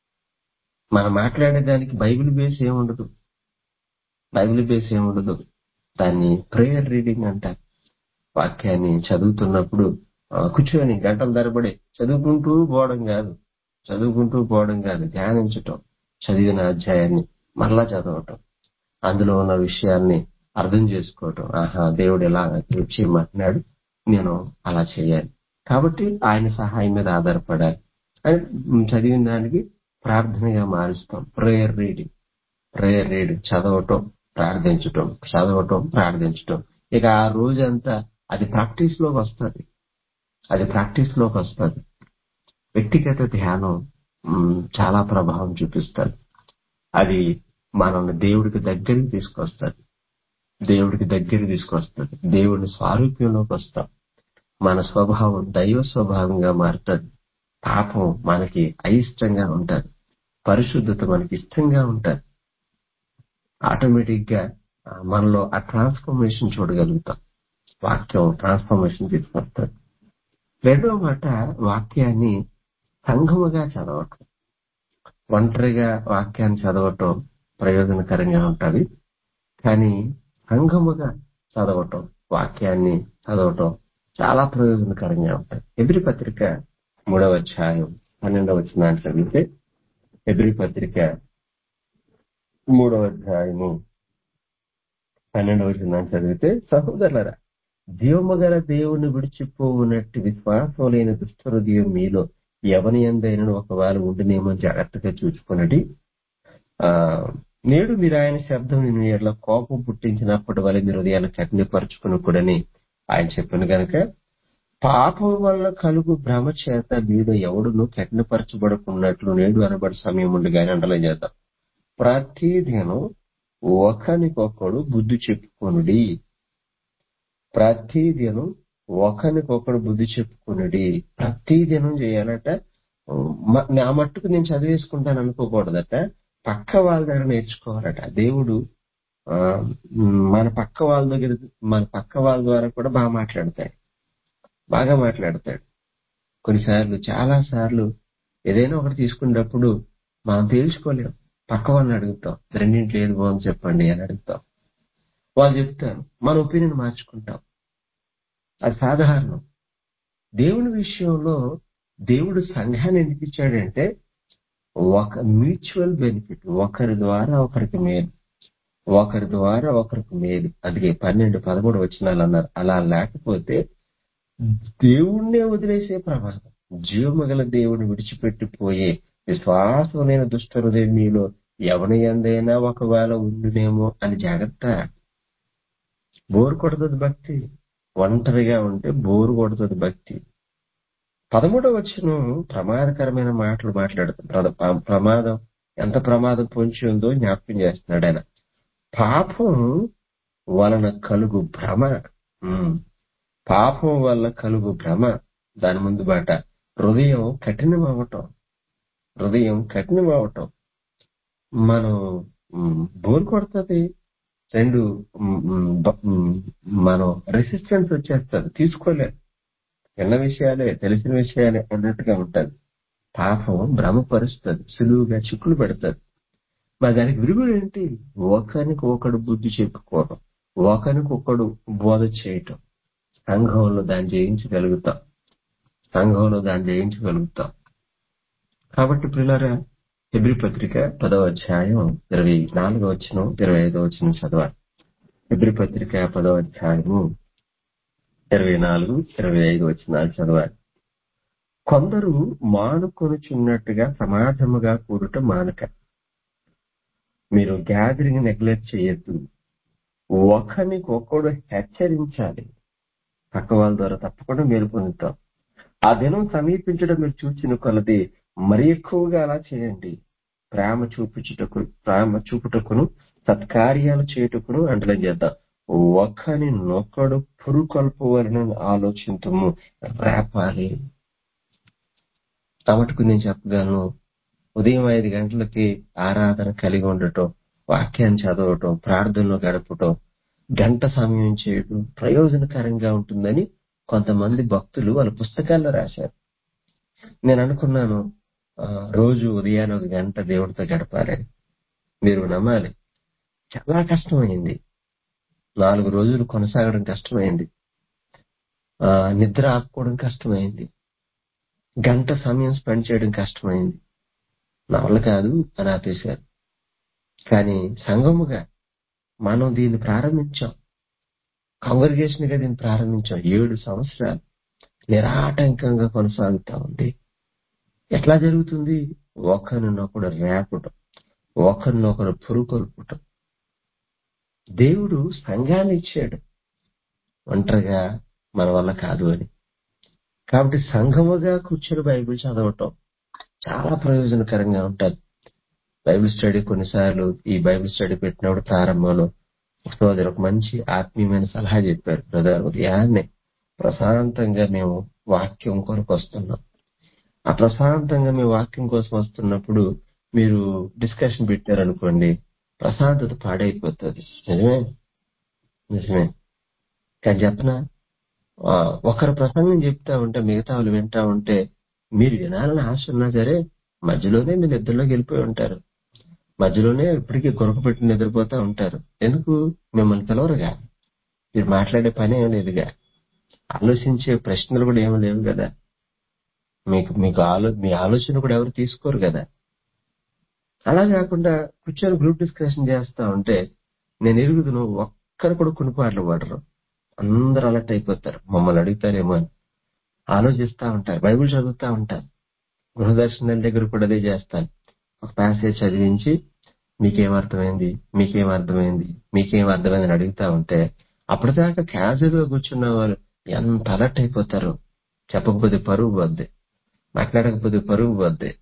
S1: మనం మాట్లాడేదానికి బైబిల్ బేస్ ఏముండదు బైబిల్ బేస్ ఏముండదు దాన్ని ప్రేయర్ రీడింగ్ అంటారు వాక్యాన్ని చదువుతున్నప్పుడు ఆ, కూర్చొని గంటల తరబడి చదువుకుంటూ పోవడం కాదు చదువుకుంటూ పోవడం కాదు ధ్యానించటం చదివిన అధ్యాయాన్ని మరలా చదవటం అందులో ఉన్న విషయాల్ని అర్థం చేసుకోవటం ఆహా దేవుడు ఎలా చేయమంటున్నాడు నేను అలా చేయాలి కాబట్టి ఆయన సహాయం మీద ఆధారపడాలి అని చదివిన దానికి ప్రార్థనగా మారుస్తాం ప్రేయర్ రీడింగ్ ప్రేయర్ రీడింగ్ చదవటం ప్రార్థించటం చదవటం ప్రార్థించటం ఇక ఆ రోజంతా అది ప్రాక్టీస్ లోకి వస్తుంది అది ప్రాక్టీస్ లోకి వస్తుంది వ్యక్తిగత ధ్యానం మ్, చాలా ప్రభావం చూపిస్తుంది అది మనల్ని దేవుడికి దగ్గరికి తీసుకొస్తుంది దేవుడికి దగ్గరికి తీసుకొస్తుంది దేవుడి స్వారూప్యంలోకి వస్తాం మన స్వభావం దైవ స్వభావంగా మారుతుంది పాపం మనకి అయిష్టంగా ఉంటది పరిశుద్ధత మనకి ఇష్టంగా ఉంటది ఆటోమేటిక్ గా ఆ, మనలో ఆ ట్రాన్స్ఫర్మేషన్ చూడగలుగుతాం వాక్యం ట్రాన్స్ఫర్మేషన్ తీసుకొస్తుంది రెండవ మాట వాక్యాన్ని సంఘముగా చదవటం ఒంటరిగా వాక్యాన్ని చదవటం ప్రయోజనకరంగా ఉంటది కానీ సంఘముగా చదవటం వాక్యాన్ని చదవటం చాలా ప్రయోజనకరంగా ఉంటుంది ఎబ్రి పత్రిక మూడవ అధ్యాయం పన్నెండవ వచ్చినాన్ని చదివితే ఎబ్రి పత్రిక మూడవ అధ్యాయము పన్నెండవ వచ్చినాన్ని చదివితే సహోదరులరా జీవము గల దేవుని విడిచిపోవునట్టు విశ్వాసం లేని దుష్ట హృదయం మీలో ఎవని ఎందైనా ఒకవేళ ఉండినేమో జాగ్రత్తగా చూసుకున్నది ఆ నేడు మీరు ఆయన శబ్దం నేను ఎట్లా కోపం పుట్టించినప్పటి వల్ల మీరు హృదయాన్ని కఠినపరుచుకుని కూడని ఆయన చెప్పిన గనక పాపం వల్ల కలుగు భ్రమ చేత మీలో ఎవడును కఠినపరచబడుకున్నట్లు నేడు అనబడి సమయం ఉండగానే అండలం చేద్దాం ప్రతి దినం ఒకరికొకడు బుద్ధి చెప్పుకొనుడి ప్రతి దినం ఒకరికొకడు బుద్ధి చెప్పుకున్నది ప్రతి దినం చేయాలట మ- నా మట్టుకు నేను చదివేసుకుంటాను అనుకోకూడదట పక్క వాళ్ళ దగ్గర నేర్చుకోవాలట దేవుడు ఆ, మన పక్క వాళ్ళ దగ్గర మన పక్క వాళ్ళ ద్వారా కూడా బాగా మాట్లాడతాడు బాగా మాట్లాడతాడు కొన్నిసార్లు చాలా సార్లు ఏదైనా ఒకటి తీసుకున్నప్పుడు మనం తేల్చుకోలేం పక్క వాళ్ళని అడుగుతాం రెండింటి ఏది బాగుంది చెప్పండి అని అడుగుతాం వాళ్ళు చెప్తారు మన ఒపీనియన్ మార్చుకుంటాం అది సాధారణం దేవుని విషయంలో దేవుడు సంఘాన్ని ఎందుకు ఇచ్చాడంటే ఒక మ్యూచువల్ బెనిఫిట్ ఒకరి ద్వారా ఒకరికి మేలు ఒకరి ద్వారా ఒకరికి మేలు అందుకే పన్నెండు పదమూడు వచ్చినాలు అన్నారు అలా లేకపోతే దేవుణ్ణే వదిలేసే ప్రమాదం జీవమగల దేవుని విడిచిపెట్టిపోయే విశ్వాసమైన దుష్ట హృదయం మీలో ఎవని ఎందైనా ఒకవేళ ఉండునేమో అని జాగ్రత్త బోరు కొడుతుంది భక్తి ఒంటరిగా ఉంటే బోరు కొడుతుంది భక్తి పదమూడవ వచ్చిన ప్రమాదకరమైన మాటలు మాట్లాడుతుంది ప్ర- ప్ర- ప్రమాదం ఎంత ప్రమాదం పొంచి ఉందో జ్ఞాపకం చేస్తున్నాడు ఆయన పాపం వలన కలుగు భ్రమ ఉమ్. పాపం వల్ల కలుగు భ్రమ దాని ముందు బాట హృదయం కఠినం అవ్వటం హృదయం కఠినం అవ్వటం మనం ఉమ్, బోర్ కొడుతుంది రెండు ఉమ్, ఉమ్, బ- ఉమ్, మనం రెసిస్టెన్స్ వచ్చేస్తుంది తీసుకోలేదు విన్న విషయాలే తెలిసిన విషయాలే అన్నట్టుగా ఉంటది పాపం భ్రమపరుస్తుంది సులువుగా చిక్కులు పెడుతుంది మరి దానికి విరుగుడు ఏంటి ఒకరికి ఒకడు బుద్ధి చెప్పుకోవడం ఒకరికి ఒకడు బోధ చేయటం సంఘంలో దాన్ని జయించగలుగుతాం సంఘంలో దాన్ని జయించగలుగుతాం కాబట్టి పిల్లరా హెబ్రి పత్రిక పదవ అధ్యాయం ఇరవై నాలుగో వచ్చిన ఇరవై ఐదో వచ్చిన చదవాలి హెబ్రి పత్రిక పదవ అధ్యాయము ఇరవై నాలుగు ఇరవై ఐదు వచ్చిన చదవాలి కొందరు మానుకొనుచున్నట్టుగా సమాజముగా కూడుట మానక మీరు గ్యాదరింగ్ నెగ్లెక్ట్ చేయొద్దు ఒకరికొకడు హెచ్చరించాలి పక్క వాళ్ళ ద్వారా తప్పకుండా మేలు పొందుతాం ఆ దినం సమీపించడం మీరు చూచిన కొలది మరి ఎక్కువగా అలా చేయండి ప్రేమ చూపించుటకు ప్రేమ చూపుటకును సత్కార్యాలు చేయుటకును అంటే చేద్దాం ఒకని నొక్కడు పురుకొల్పవలని ఆలోచించము రేపాలి తమటుకు నేను చెప్పగలను ఉదయం ఐదు గంటలకి ఆరాధన కలిగి ఉండటం వాక్యాన్ని చదవటం ప్రార్థనలో గడపటం గంట సమయం చేయడం ప్రయోజనకరంగా ఉంటుందని కొంతమంది భక్తులు వాళ్ళ పుస్తకాల్లో రాశారు నేను అనుకున్నాను ఆ, రోజు ఉదయాన్నే ఒక గంట దేవుడితో గడపాలని మీరు నమ్మాలి చాలా కష్టమైంది నాలుగు రోజులు కొనసాగడం కష్టమైంది ఆ, నిద్ర ఆపుకోవడం కష్టమైంది గంట సమయం స్పెండ్ చేయడం కష్టమైంది నా వల్ల కాదు అని ఆపేశారు కానీ సంఘముగా మనం దీన్ని ప్రారంభించాం కాంగ్రిగేషన్ గా దీన్ని ప్రారంభించాం ఏడు సంవత్సరాలు నిరాటంకంగా కొనసాగుతా ఉంది ఎట్లా జరుగుతుంది ఒకరినొకడు రేపటం ఒకరినొకరు పురుకొల్పటం దేవుడు సంఘాన్ని ఇచ్చాడు ఒంటరిగా మన వల్ల కాదు అని కాబట్టి సంఘముగా కూర్చొని బైబిల్ చదవటం చాలా ప్రయోజనకరంగా ఉంటుంది బైబిల్ స్టడీ కొన్నిసార్లు ఈ బైబిల్ స్టడీ పెట్టినప్పుడు ప్రారంభంలో ఒక సోదరు ఒక మంచి ఆత్మీయమైన సలహా చెప్పారు బ్రదర్ ఉదయాన్నే ప్రశాంతంగా మేము వాక్యం కొరకు వస్తున్నాం ఆ ప్రశాంతంగా మీ వాక్యం కోసం వస్తున్నప్పుడు మీరు డిస్కషన్ పెట్టారనుకోండి ప్రశాంతత పాడైపోతుంది నిజమే నిజమే కానీ చెప్పనా ఆ, ఒకరు ప్రసంగం చెప్తా ఉంటే మిగతా వాళ్ళు వింటా ఉంటే మీరు వినాలని ఆశ ఉన్నా సరే మధ్యలోనే మీరు నిద్రలోకి వెళ్ళిపోయి ఉంటారు మధ్యలోనే ఇప్పటికీ గొరక పెట్టి నిద్రపోతా ఉంటారు ఎందుకు మిమ్మల్ని పిలవరుగా మీరు మాట్లాడే పని ఏం లేదుగా ఆలోచించే ప్రశ్నలు కూడా ఏమి లేవు కదా మీకు మీకు ఆలో మీ ఆలోచన కూడా ఎవరు తీసుకోరు కదా అలా కాకుండా కూర్చొని గ్రూప్ డిస్కషన్ చేస్తా ఉంటే నేను ఎరుగుదును ఒక్కరు కూడా కొనుపాట్లు పడరు అందరూ అలర్ట్ అయిపోతారు మమ్మల్ని అడుగుతారేమో అని ఆలోచిస్తా ఉంటారు బైబిల్ చదువుతా ఉంటారు గృహదర్శనాల దగ్గర కూడా అదే చేస్తాను ఒక ప్యాసేజ్ చదివించి మీకేం అర్థమైంది మీకేం అర్థమైంది మీకేం అర్థమైంది అని అడుగుతా ఉంటే అప్పటిదాకా క్యాజువల్ గా కూర్చున్న వాళ్ళు ఎంత అలర్ట్ అయిపోతారు చెప్పకపోతే పరుగు పోద్ది మాట్లాడకపోతే పరుగు పోద్ది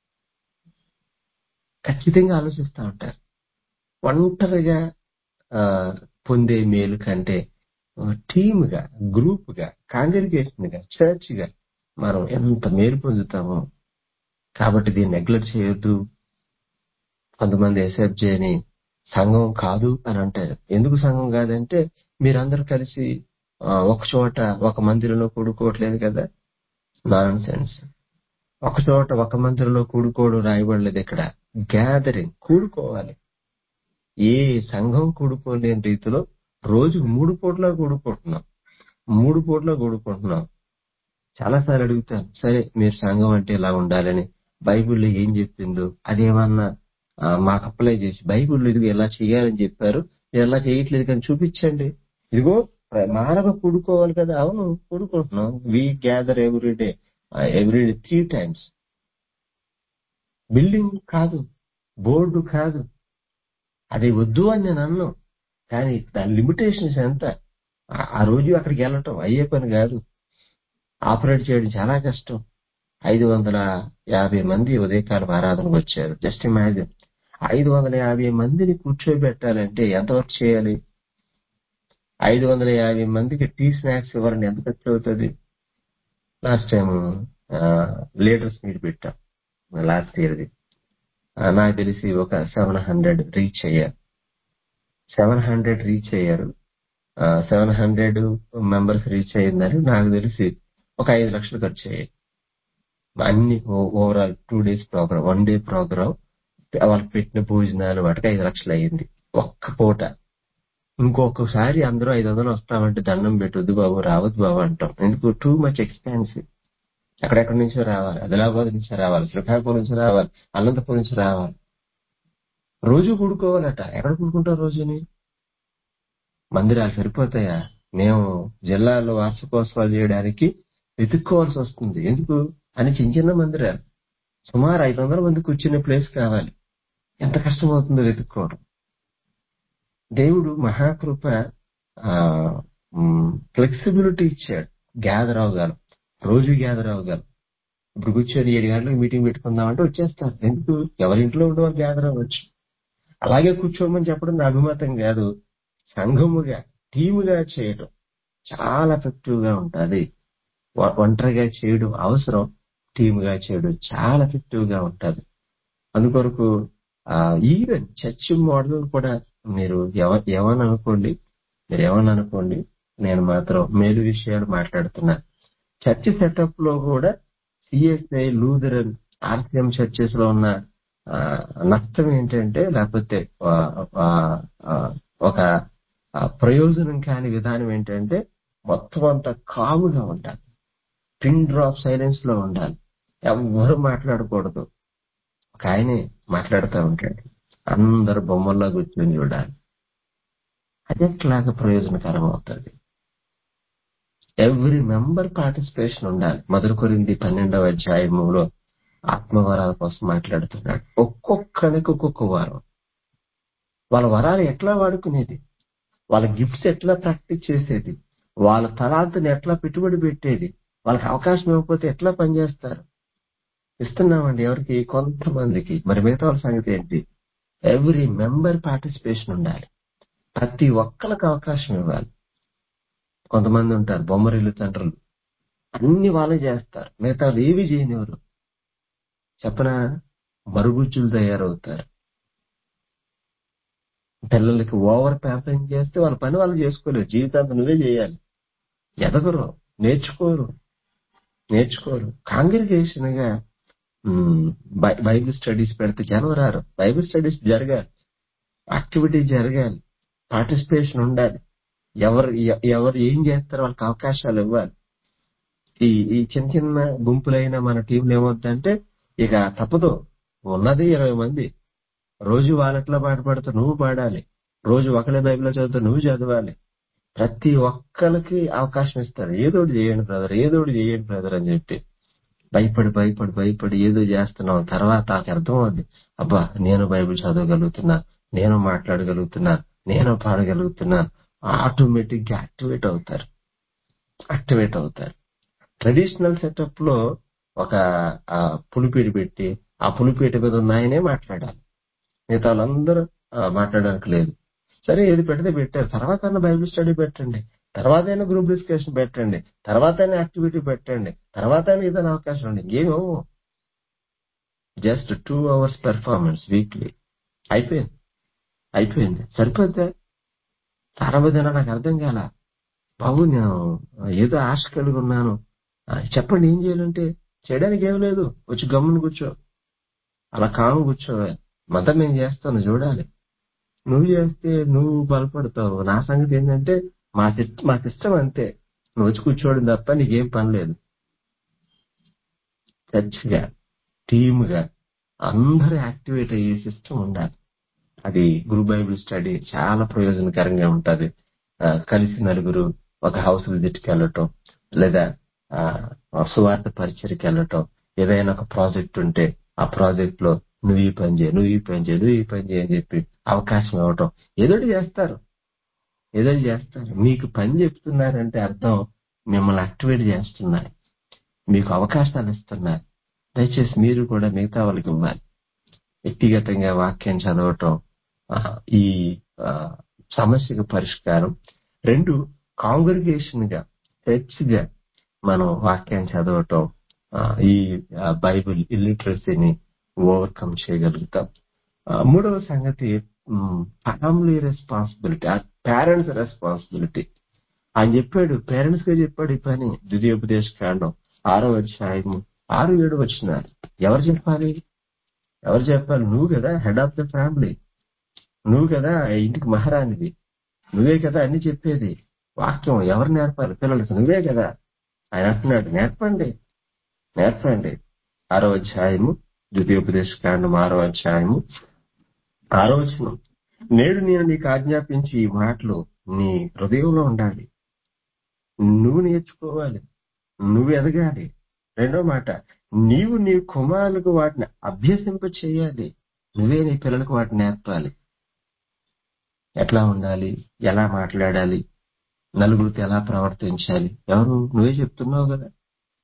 S1: ఖచ్చితంగా ఆలోచిస్తా ఉంటారు ఒంటరిగా ఆ, పొందే మేలు కంటే టీమ్ గా గ్రూప్ గా కాంగ్రిగేషన్ గా చర్చ్ గా మనం ఎంత మేలు పొందుతామో కాబట్టి దీన్ని నెగ్లెక్ట్ చేయొద్దు కొంతమంది ఎస్ఎఫ్జే అని సంఘం కాదు అని అంటారు ఎందుకు సంఘం కాదంటే మీరందరూ కలిసి ఆ, ఒక చోట ఒక మందిరంలో కూడుకోవట్లేదు కదా నాన్ సెన్స్ ఒక చోట ఒక మందిరంలో కూడుకోవడం రాయబడలేదు ఇక్కడ గ్యాదరింగ్ కూడుకోవాలి ఏ సంఘం కూడుకోలేని రీతిలో రోజు మూడు పూట్ల కూడుకుంటున్నాం మూడు పూట్ల కూడుకుంటున్నాం చాలా సార్లు అడుగుతాను సరే మీరు సంఘం అంటే ఇలా ఉండాలని బైబిల్లో ఏం చెప్పిందో అదేమన్నా ఆ, మాకు అప్లై చేసి బైబిల్లో ఇదిగో ఎలా చేయాలని చెప్పారు మీరు ఎలా చేయట్లేదు కానీ చూపించండి ఇదిగో మానవ కూడుకోవాలి కదా అవును కూడుకుంటున్నాం we gather every day every day three times building కాదు బోర్డు కాదు అది వద్దు అని నేను అన్నాను కానీ దాని లిమిటేషన్స్ ఎంత ఆ- ఆ రోజు అక్కడికి వెళ్ళటం అయ్యే పని కాదు ఆపరేట్ చేయడం చాలా కష్టం ఐదు వందల యాభై మంది ఉదయకాలం ఆరాధనకు వచ్చారు జస్ట్ ఇమాజిన్ ఐదు వందల యాభై మందిని కూర్చోబెట్టాలంటే ఎంత వర్క్ చేయాలి ఐదు వందల యాభై మందికి టీ స్నాక్స్ ఇవ్వాలని ఎంత ఖర్చు అవుతుంది లాస్ట్ టైం లీడర్స్ మీట్ పెట్టాం లాస్ట్ ఇయర్ది నాకు తెలిసి ఒక సెవెన్ హండ్రెడ్ రీచ్ అయ్యారు సెవెన్ హండ్రెడ్ రీచ్ అయ్యారు సెవెన్ హండ్రెడ్ మెంబర్స్ రీచ్ అయ్యిందని నాకు తెలిసి ఒక ఐదు లక్షలు ఖర్చు అయ్యాయి అన్ని overall two days program one day program వాళ్ళకి పెట్టిన భోజనాలు వాటికి ఐదు లక్షలు అయ్యింది ఒక్క పూట ఇంకొకసారి అందరూ ఐదు వందలు వస్తామంటే దండం పెట్టొద్దు బాబు రావద్దు బాబు అంటాం ఎందుకు టూ మచ్ ఎక్స్పెన్సివ్ ఎక్కడెక్కడి నుంచో రావాలి ఆదిలాబాద్ నుంచో రావాలి శ్రీకాకుళం నుంచి రావాలి అనంతపురం నుంచి రావాలి రోజు కూడుకోవాలట ఎక్కడ కూడుకుంటాం రోజుని మందిరాలు సరిపోతాయా మేము జిల్లాలో వార్షికోత్సవాలు చేయడానికి వెతుక్కోవాల్సి వస్తుంది ఎందుకు అని చిన్న చిన్న మందిరాలు సుమారు ఐదు వందల మంది కూర్చునే ప్లేస్ కావాలి ఎంత కష్టమవుతుందో వెతుక్కోవడం దేవుడు మహాకృప ఫ్లెక్సిబిలిటీ ఇచ్చాడు గ్యాదర్ అవగాలం రోజు గ్యాదర్ అవ్వగలం ఇప్పుడు కూర్చొని ఏడు గంటలకు మీటింగ్ పెట్టుకుందామంటే వచ్చేస్తారు ఎందుకు ఎవరి ఇంట్లో ఉండే వాళ్ళు గ్యాదర్ అవ్వచ్చు అలాగే కూర్చోమని చెప్పడం నా అభిమతం కాదు సంఘముగా టీముగా చేయడం చాలా ఎఫెక్టివ్ గా ఉంటది వ- ఒంటరిగా చేయడం అవసరం టీముగా చేయడం చాలా ఎఫెక్టివ్ గా ఉంటది అందుకొరకు ఈవెన్ చర్చ్ మోడల్ కూడా మీరు ఎవ ఎవని అనుకోండి మీరు ఎవని అనుకోండి నేను మాత్రం మేలు విషయాలు మాట్లాడుతున్నా చర్చ్ సెటప్ లో కూడా సిఎస్ఐ లూథరన్ ఆర్సిఎం చర్చెస్ లో ఉన్న ఆ, నష్టం ఏంటంటే లేకపోతే ఆ, ఆ, ఆ, ఒక ఆ, ప్రయోజనం కాని విధానం ఏంటంటే మొత్తం అంతా కాముగా ఉండాలి పిన్ డ్రాప్ సైలెన్స్ లో ఉండాలి ఎవ్వరు మాట్లాడకూడదు ఒక ఆయనే మాట్లాడుతూ ఉంటాడు అందరు బొమ్మల్లో కూర్చొని చూడాలి అది ఎట్లాగా ప్రయోజనకరం అవుతుంది ఎవ్రీ మెంబర్ పార్టిసిపేషన్ ఉండాలి మొదటి కొరింది పన్నెండవ అధ్యాయములో ఆత్మవరాల కోసం మాట్లాడుతున్నాడు ఒక్కొక్కరికి ఒక్కొక్క వారం వాళ్ళ వరాలు ఎట్లా వాడుకునేది వాళ్ళ గిఫ్ట్స్ ఎట్లా ప్రాక్టీస్ చేసేది వాళ్ళ తలాంతుని ఎట్లా పెట్టుబడి పెట్టేది వాళ్ళకి అవకాశం ఇవ్వకపోతే ఎట్లా పనిచేస్తారు ఇస్తున్నామండి ఎవరికి కొంతమందికి మరి మిగతా వాళ్ళ సంగతి ఏంటి ఎవ్రీ మెంబర్ పార్టిసిపేషన్ ఉండాలి ప్రతి ఒక్కరికి అవకాశం ఇవ్వాలి కొంతమంది ఉంటారు బొమ్మరిల్లు తండ్రులు అన్ని వాళ్ళే చేస్తారు మిగతా ఏవి చేయనివారు చెప్పన మరుగుజ్జులు తయారవుతారు పిల్లలకి ఓవర్ ప్యాంపరింగ్ చేస్తే వాళ్ళ పని వాళ్ళు చేసుకోలేరు జీవితాంతం నువ్వే చేయాలి ఎదగరు నేర్చుకోరు నేర్చుకోరు కాంగ్రిగేషన్ గా ఉమ్, బై- బైబిల్ స్టడీస్ పెడితే జనం రారు బైబిల్ స్టడీస్ జరగాలి యాక్టివిటీ జరగాలి పార్టిసిపేషన్ ఉండాలి ఎవరు ఎ- ఎవరు ఏం చేస్తారో వాళ్ళకి అవకాశాలు ఇవ్వాలి ఈ ఈ చిన్న చిన్న గుంపులైన మన టీంలు ఏమవుతుందంటే ఇక తప్పదు ఉన్నది ఇరవై మంది రోజు వాళ్ళెట్లా పాటపడుతూ నువ్వు పాడాలి రోజు ఒకళ్ళే బైబిల్ చదువుతూ నువ్వు చదవాలి ప్రతి ఒక్కరికి అవకాశం ఇస్తారు ఏదోటి చేయండి బ్రదర్ ఏదోటి చేయండి బ్రదర్ అని చెప్పి భయపడి భయపడి భయపడి ఏదో చేస్తున్నాం తర్వాత నాకు అర్థం అవుద్ది అబ్బా నేను బైబిల్ చదవగలుగుతున్నా నేను మాట్లాడగలుగుతున్నా నేను పాడగలుగుతున్నా ఆటోమేటిక్ గా యాక్టివేట్ అవుతారు యాక్టివేట్ అవుతారు ట్రెడిషనల్ సెటప్ లో ఒక ఆ, పులిపీట పెట్టి ఆ పులిపీట మీద ఉన్న ఆయనే మాట్లాడాలి మిగతా వాళ్ళందరూ ఆ, మాట్లాడడానికి లేదు సరే ఏది పెడితే పెట్టారు తర్వాత బైబిల్ స్టడీ పెట్టండి తర్వాత అయినా గ్రూప్ డిస్కషన్ పెట్టండి తర్వాత అయినా యాక్టివిటీ పెట్టండి తర్వాత అయినా ఏదైనా అవకాశం ఉంది ఏమో just two hours performance weekly అయిపోయింది అయిపోయింది సరిపోద్దా చాలా మంది నాకు అర్థం కాల బాబు నేను ఏదో ఆశ కలిగి ఉన్నాను ఆ, చెప్పండి ఏం చేయాలంటే చేయడానికి ఏం లేదు వచ్చి గమ్మున కూర్చో అలా కాము కూర్చోవాలి మతం నేను చేస్తాను చూడాలి నువ్వు చేస్తే నువ్వు బలపడతావు నా సంగతి ఏంటంటే మా సిస్టమ్ మా సిస్టమ్ అంతే నువ్వు వచ్చి కూర్చోవడం తప్ప నీకేం పని లేదు చర్చ్గా టీమ్గా అందరూ యాక్టివేట్ అయ్యే సిస్టమ్ ఉండాలి అది గురు బైబిల్ స్టడీ చాలా ప్రయోజనకరంగా ఉంటది ఆ, కలిసి నలుగురు ఒక హౌస్ విజిట్కి వెళ్ళటం లేదా ఆ, సువార్త పరిచయకి వెళ్ళటం ఏదైనా ఒక ప్రాజెక్ట్ ఉంటే ఆ ప్రాజెక్ట్ లో నువ్వు ఈ పని చేయి నువ్వు ఈ పని చేయి నువ్వు ఈ పని చేయి అని చెప్పి అవకాశం ఇవ్వటం ఏదోటి చేస్తారు ఏదోటి చేస్తారు మీకు పని చెప్తున్నారంటే అర్థం మిమ్మల్ని యాక్టివేట్ చేస్తున్నారు మీకు అవకాశాలు ఇస్తున్నారు దయచేసి మీరు కూడా మిగతా వాళ్ళకి ఇవ్వాలి వ్యక్తిగతంగా వాక్యం చదవటం ఆ, ఈ ఆ, సమస్యకు పరిష్కారం రెండు కాంగ్రిగేషన్ గా చర్చ్ గా మనం వాక్యం చదవటం ఆ, ఈ ఆ, బైబిల్ ఇల్లిటరసీని ఓవర్కమ్ చేయగలుగుతాం ఆ, మూడవ సంగతి ఫ్యామిలీ రెస్పాన్సిబిలిటీ పేరెంట్స్ రెస్పాన్సిబిలిటీ ఆయన చెప్పాడు పేరెంట్స్ గా చెప్పాడు ఈ పని ద్వితీయోపదేశ కాండం ఆరో అధ్యాయము ఆరు ఏడు వచ్చినారు ఎవరు చెప్పాలి ఎవరు చెప్పాలి నువ్వు కదా హెడ్ ఆఫ్ ద ఫ్యామిలీ నువ్వు కదా ఆ ఇంటికి మహారాణివి నువ్వే కదా అన్ని చెప్పేది వాక్యం ఎవరు నేర్పాలి పిల్లలకి నువ్వే కదా ఆయన అంటున్నాడు నేర్పండి నేర్పండి ఆరో అధ్యాయము ద్వితీయోపదేశ కాండం ఆరో అధ్యాయము ఆరో వచనం నేడు నేను నీకు ఆజ్ఞాపించి ఈ మాటలు నీ హృదయంలో ఉండాలి నువ్వు నేర్చుకోవాలి నువ్వు ఎదగాలి రెండో మాట నీవు నీ కుమారులకు వాటిని అభ్యసింప చేయాలి నువ్వే నీ పిల్లలకు వాటిని నేర్పాలి ఎట్లా ఉండాలి ఎలా మాట్లాడాలి నలుగురితో ఎలా ప్రవర్తించాలి ఎవరు నువ్వే చెప్తున్నావు కదా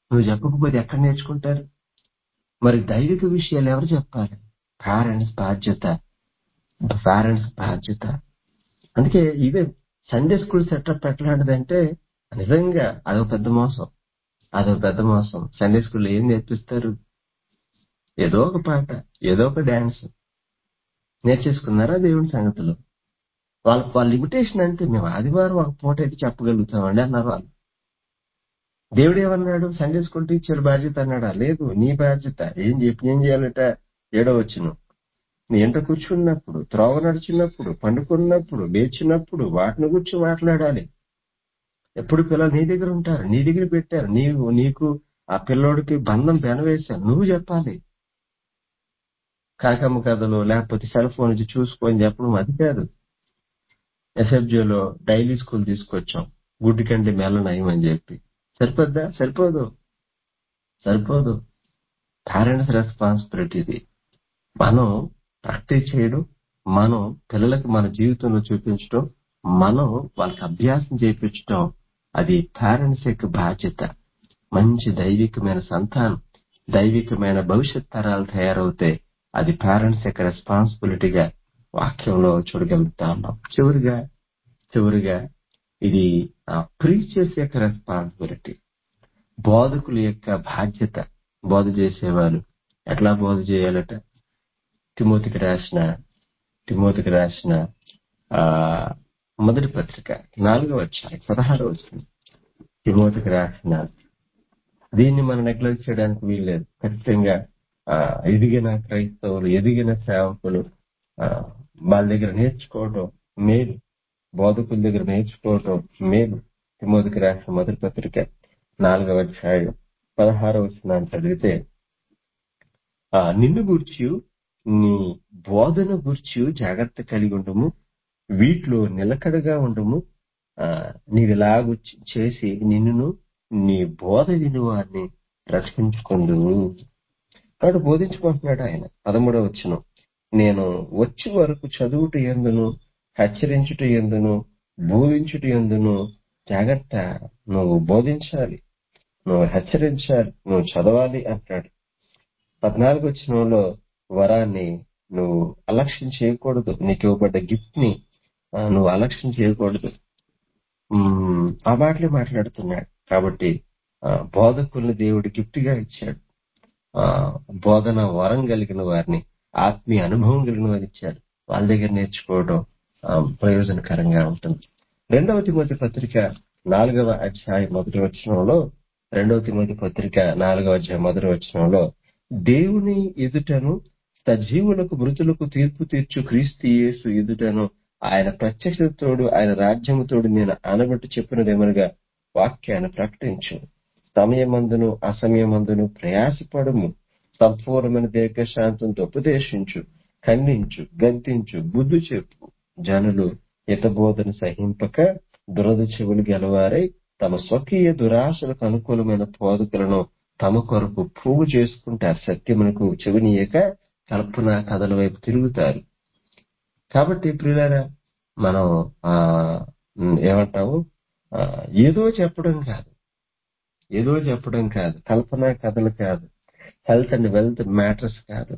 S1: నువ్వు చెప్పకపోతే ఎక్కడ నేర్చుకుంటారు మరి దైవిక విషయాలు ఎవరు చెప్పాలి పేరెంట్స్ బాధ్యత పేరెంట్స్ బాధ్యత అందుకే ఇవే సండే స్కూల్ సెటప్ ఎట్లాంటిదంటే నిజంగా అదొక పెద్ద మోసం అదొక పెద్ద మోసం సండే స్కూల్లో ఏం నేర్పిస్తారు ఏదో ఒక పాట ఏదో ఒక డాన్స్ నేర్చేసుకున్నారా దేవుని సంగతులు వాళ్ళ వాళ్ళ లిమిటేషన్ అంటే మేము ఆదివారం ఒక పూట అయితే చెప్పగలుగుతామండి అన్నారు వాళ్ళు దేవుడు ఏమన్నాడు సండే స్కూల్ టీచర్ బాధ్యత అన్నాడా లేదు నీ బాధ్యత ఏం చెప్పి ఏం చేయాలట ఏడో వచ్చును నీ ఎంట కూర్చున్నప్పుడు త్రోవ నడిచినప్పుడు పండుకున్నప్పుడు లేచినప్పుడు వాటిని గురించి మాట్లాడాలి ఎప్పుడు పిల్లలు నీ దగ్గర ఉంటారు నీ దగ్గర పెట్టారు నీవు నీకు ఆ పిల్లోడికి బంధం పెనవేశారు నువ్వు చెప్పాలి కాకమ్మ కథలు లేకపోతే సెల్ ఫోన్ నుంచి చూసుకొని చెప్పడం అది కాదు ఎస్ఎఫ్జేలో డైలీ స్కూల్ తీసుకొచ్చాం గుడ్డి కంటే మెల్ల నయం అని చెప్పి సరిపోద్దా సరిపోదు సరిపోదు పేరెంట్స్ రెస్పాన్సిబిలిటీ ఇది మనం ప్రాక్టీస్ చేయడం మనం పిల్లలకి మన జీవితంలో చూపించడం మనం వాళ్ళకి అభ్యాసం చేయించడం అది పేరెంట్స్ యొక్క బాధ్యత మంచి దైవికమైన సంతానం దైవికమైన భవిష్యత్ తరాలు తయారవుతాయి అది పేరెంట్స్ యొక్క రెస్పాన్సిబిలిటీగా వాక్యంలో చూడగలుగుతా ఉన్నాం చివరిగా చివరిగా ఇది ప్రీచర్స్ యొక్క రెస్పాన్సిబిలిటీ బోధకుల యొక్క బాధ్యత బోధ చేసేవాళ్ళు ఎట్లా బోధ చేయాలట తిమోతికి రాసిన తిమోతికి రాసిన ఆ మొదటి పత్రిక నాలుగో వచ్చాయి పదహారో వచ్చింది తిమోతికి రాసిన దీన్ని మనం నెగ్లెక్ట్ చేయడానికి వీల్లేదు ఖచ్చితంగా ఆ, ఎదిగిన క్రైస్తవులు ఎదిగిన సేవకులు ఆ, వాళ్ళ దగ్గర నేర్చుకోవడం మేలు బోధకుల దగ్గర నేర్చుకోవడం మేలు తిమోతికి రాసిన మొదటి పత్రిక నాలుగవ అధ్యాయం పదహారవ వచనాన్ని చదివితే ఆ నిన్ను గూర్చి నీ బోధన గూర్చి జాగ్రత్త కలిగి ఉండము వీటిలో నిలకడగా ఉండము ఆ నీవిలాగు చ- చేసి నిన్నును నీ బోధ విని వారిని రక్షించుకుందు కాబట్టి బోధించుకుంటున్నాడు ఆయన పదమూడవ వచ్చిన నేను వచ్చి వరకు చదువుట ఎందును హెచ్చరించుట ఎందును బోధించుట ఎందును జాగ్రత్త నువ్వు బోధించాలి నువ్వు హెచ్చరించాలి నువ్వు చదవాలి అంటాడు పద్నాలుగు వచ్చినంలో వరాన్ని నువ్వు అలక్ష్యం చేయకూడదు నీకు ఇవ్వబడ్డ గిఫ్ట్ ని ఆ, నువ్వు అలక్ష్యం చేయకూడదు ఉమ్, ఆ మాటలే మాట్లాడుతున్నాడు కాబట్టి ఆ, బోధకుల్ని దేవుడు గిఫ్ట్ గా ఇచ్చాడు ఆ, బోధన వరం కలిగిన వారిని ఆత్మీయ అనుభవం కలిగిన వారిని ఇచ్చాడు వాళ్ళ దగ్గర నేర్చుకోవడం ఆ, ప్రయోజనకరంగా ఉంటుంది రెండవ తిమోతి పత్రిక నాలుగవ అధ్యాయం మొదటి వచనంలో రెండవ తిమోతి పత్రిక నాలుగవ అధ్యాయం మొదటి వచనంలో దేవుని ఎదుటను సజీవులకు మృతులకు తీర్పు తీర్చు క్రీస్తు యేసు ఎదుటను ఆయన ప్రత్యక్షతోడు ఆయన రాజ్యముతోడు నేను ఆనబట్టి చెప్పినదేమనగా వాక్యాన్ని ప్రకటించు సమయమందును అసమయమందును ప్రయాసపడము సంపూర్ణమైన దీర్ఘశాంతంతో ఉపదేశించు ఖండించు గద్దించు బుద్ధి చెప్పు జనులు హితబోధన సహింపక దురద చెవులు గెలవారై తమ స్వకీయ దురాశలకు అనుకూలమైన బోధకులను తమ కొరకు పువ్వు చేసుకుంటారు సత్యమునకు చెవినీయక కల్పన కథల వైపు తిరుగుతారు కాబట్టి ప్రియులారా మనం ఆ ఉమ్, ఏమంటాము ఆ, ఏదో చెప్పడం కాదు ఏదో చెప్పడం కాదు కల్పన కథలు కాదు హెల్త్ అండ్ వెల్త్ మ్యాటర్స్ కాదు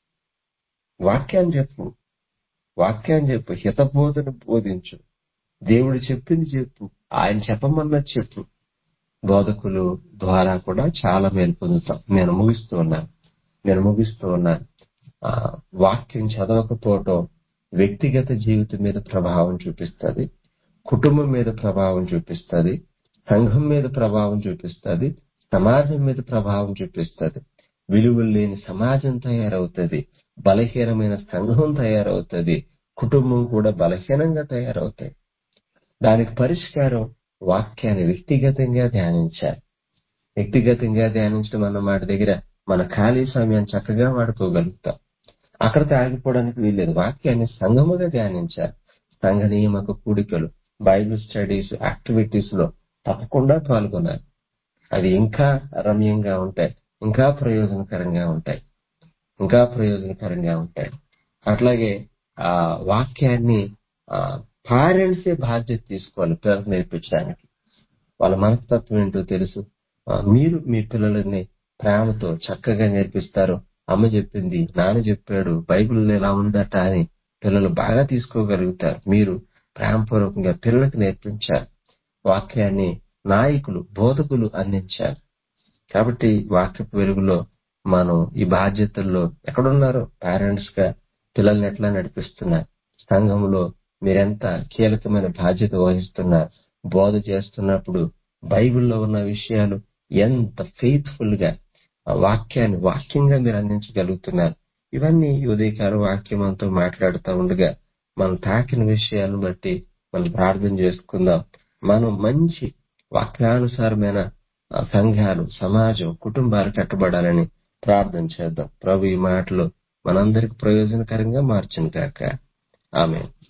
S1: వాక్యాన్ని చెప్పు వాక్యాన్ని చెప్పు హితబోధన బోధించు దేవుడు చెప్పింది చెప్పు ఆయన చెప్పమన్నది చెప్పు బోధకులు ద్వారా కూడా చాలా మేలు పొందుతాం నేను ముగిస్తూ ఉన్నాను నేను ముగిస్తూ ఉన్నాను ఆ, వాక్యం చదవకపోవటం వ్యక్తిగత జీవితం మీద ప్రభావం చూపిస్తుంది కుటుంబం మీద ప్రభావం చూపిస్తుంది సంఘం మీద ప్రభావం చూపిస్తుంది సమాజం మీద ప్రభావం చూపిస్తుంది విలువలు లేని సమాజం తయారవుతుంది బలహీనమైన సంఘం తయారవుతుంది కుటుంబం కూడా బలహీనంగా తయారవుతాయి దానికి పరిష్కారం వాక్యాన్ని వ్యక్తిగతంగా ధ్యానించాలి వ్యక్తిగతంగా ధ్యానించడం అన్న మాట దగ్గర మన ఖాళీ సమయాన్ని చక్కగా వాడుకోగలుగుతాం అక్కడితో ఆగిపోవడానికి వీల్లేదు వాక్యాన్ని సంఘముగా ధ్యానించాలి సంఘ నియమక కూడికలు బైబిల్ స్టడీస్ యాక్టివిటీస్ లో తప్పకుండా పాల్గొనాలి అవి ఇంకా రమ్యంగా ఉంటాయి ఇంకా ప్రయోజనకరంగా ఉంటాయి ఇంకా ప్రయోజనకరంగా ఉంటాయి అట్లాగే ఆ వాక్యాన్ని పేరెంట్సే బాధ్యత తీసుకోవాలి పిల్లలకు నేర్పించడానికి వాళ్ళ మనస్తత్వం ఏంటో తెలుసు ఆ, మీరు మీ పిల్లలని ప్రేమతో చక్కగా నేర్పిస్తారు అమ్మ చెప్పింది నాన్న చెప్పాడు బైబిల్లో ఇలా ఉందట అని పిల్లలు బాగా తీసుకోగలుగుతారు మీరు ప్రేమపూర్వకంగా పిల్లలకు నేర్పించాలి వాక్యాన్ని నాయకులు బోధకులు అందించాలి కాబట్టి వాక్యపు వెలుగులో మనం ఈ బాధ్యతల్లో ఎక్కడున్నారో పేరెంట్స్ గా పిల్లల్ని ఎట్లా నడిపిస్తున్నారు సంఘంలో మీరెంత కీలకమైన బాధ్యత వహిస్తున్నారు బోధ చేస్తున్నప్పుడు బైబిల్లో ఉన్న విషయాలు ఎంత ఫెయిత్ఫుల్ గా ఆ వాక్యాన్ని వాక్యంగా మీరు అందించగలుగుతున్నారు ఇవన్నీ ఈ ఉదయకాల వాక్యం మనతో మాట్లాడుతూ ఉండగా మనం తాకిన విషయాలను బట్టి మనం ప్రార్థన చేసుకుందాం మనం మంచి వాక్యానుసారమైన ఆ సంఘాలు సమాజం కుటుంబాలు కట్టబడాలని ప్రార్థన చేద్దాం ప్రభు ఈ మాటలు మనందరికి ప్రయోజనకరంగా మార్చిన కాక ఆమె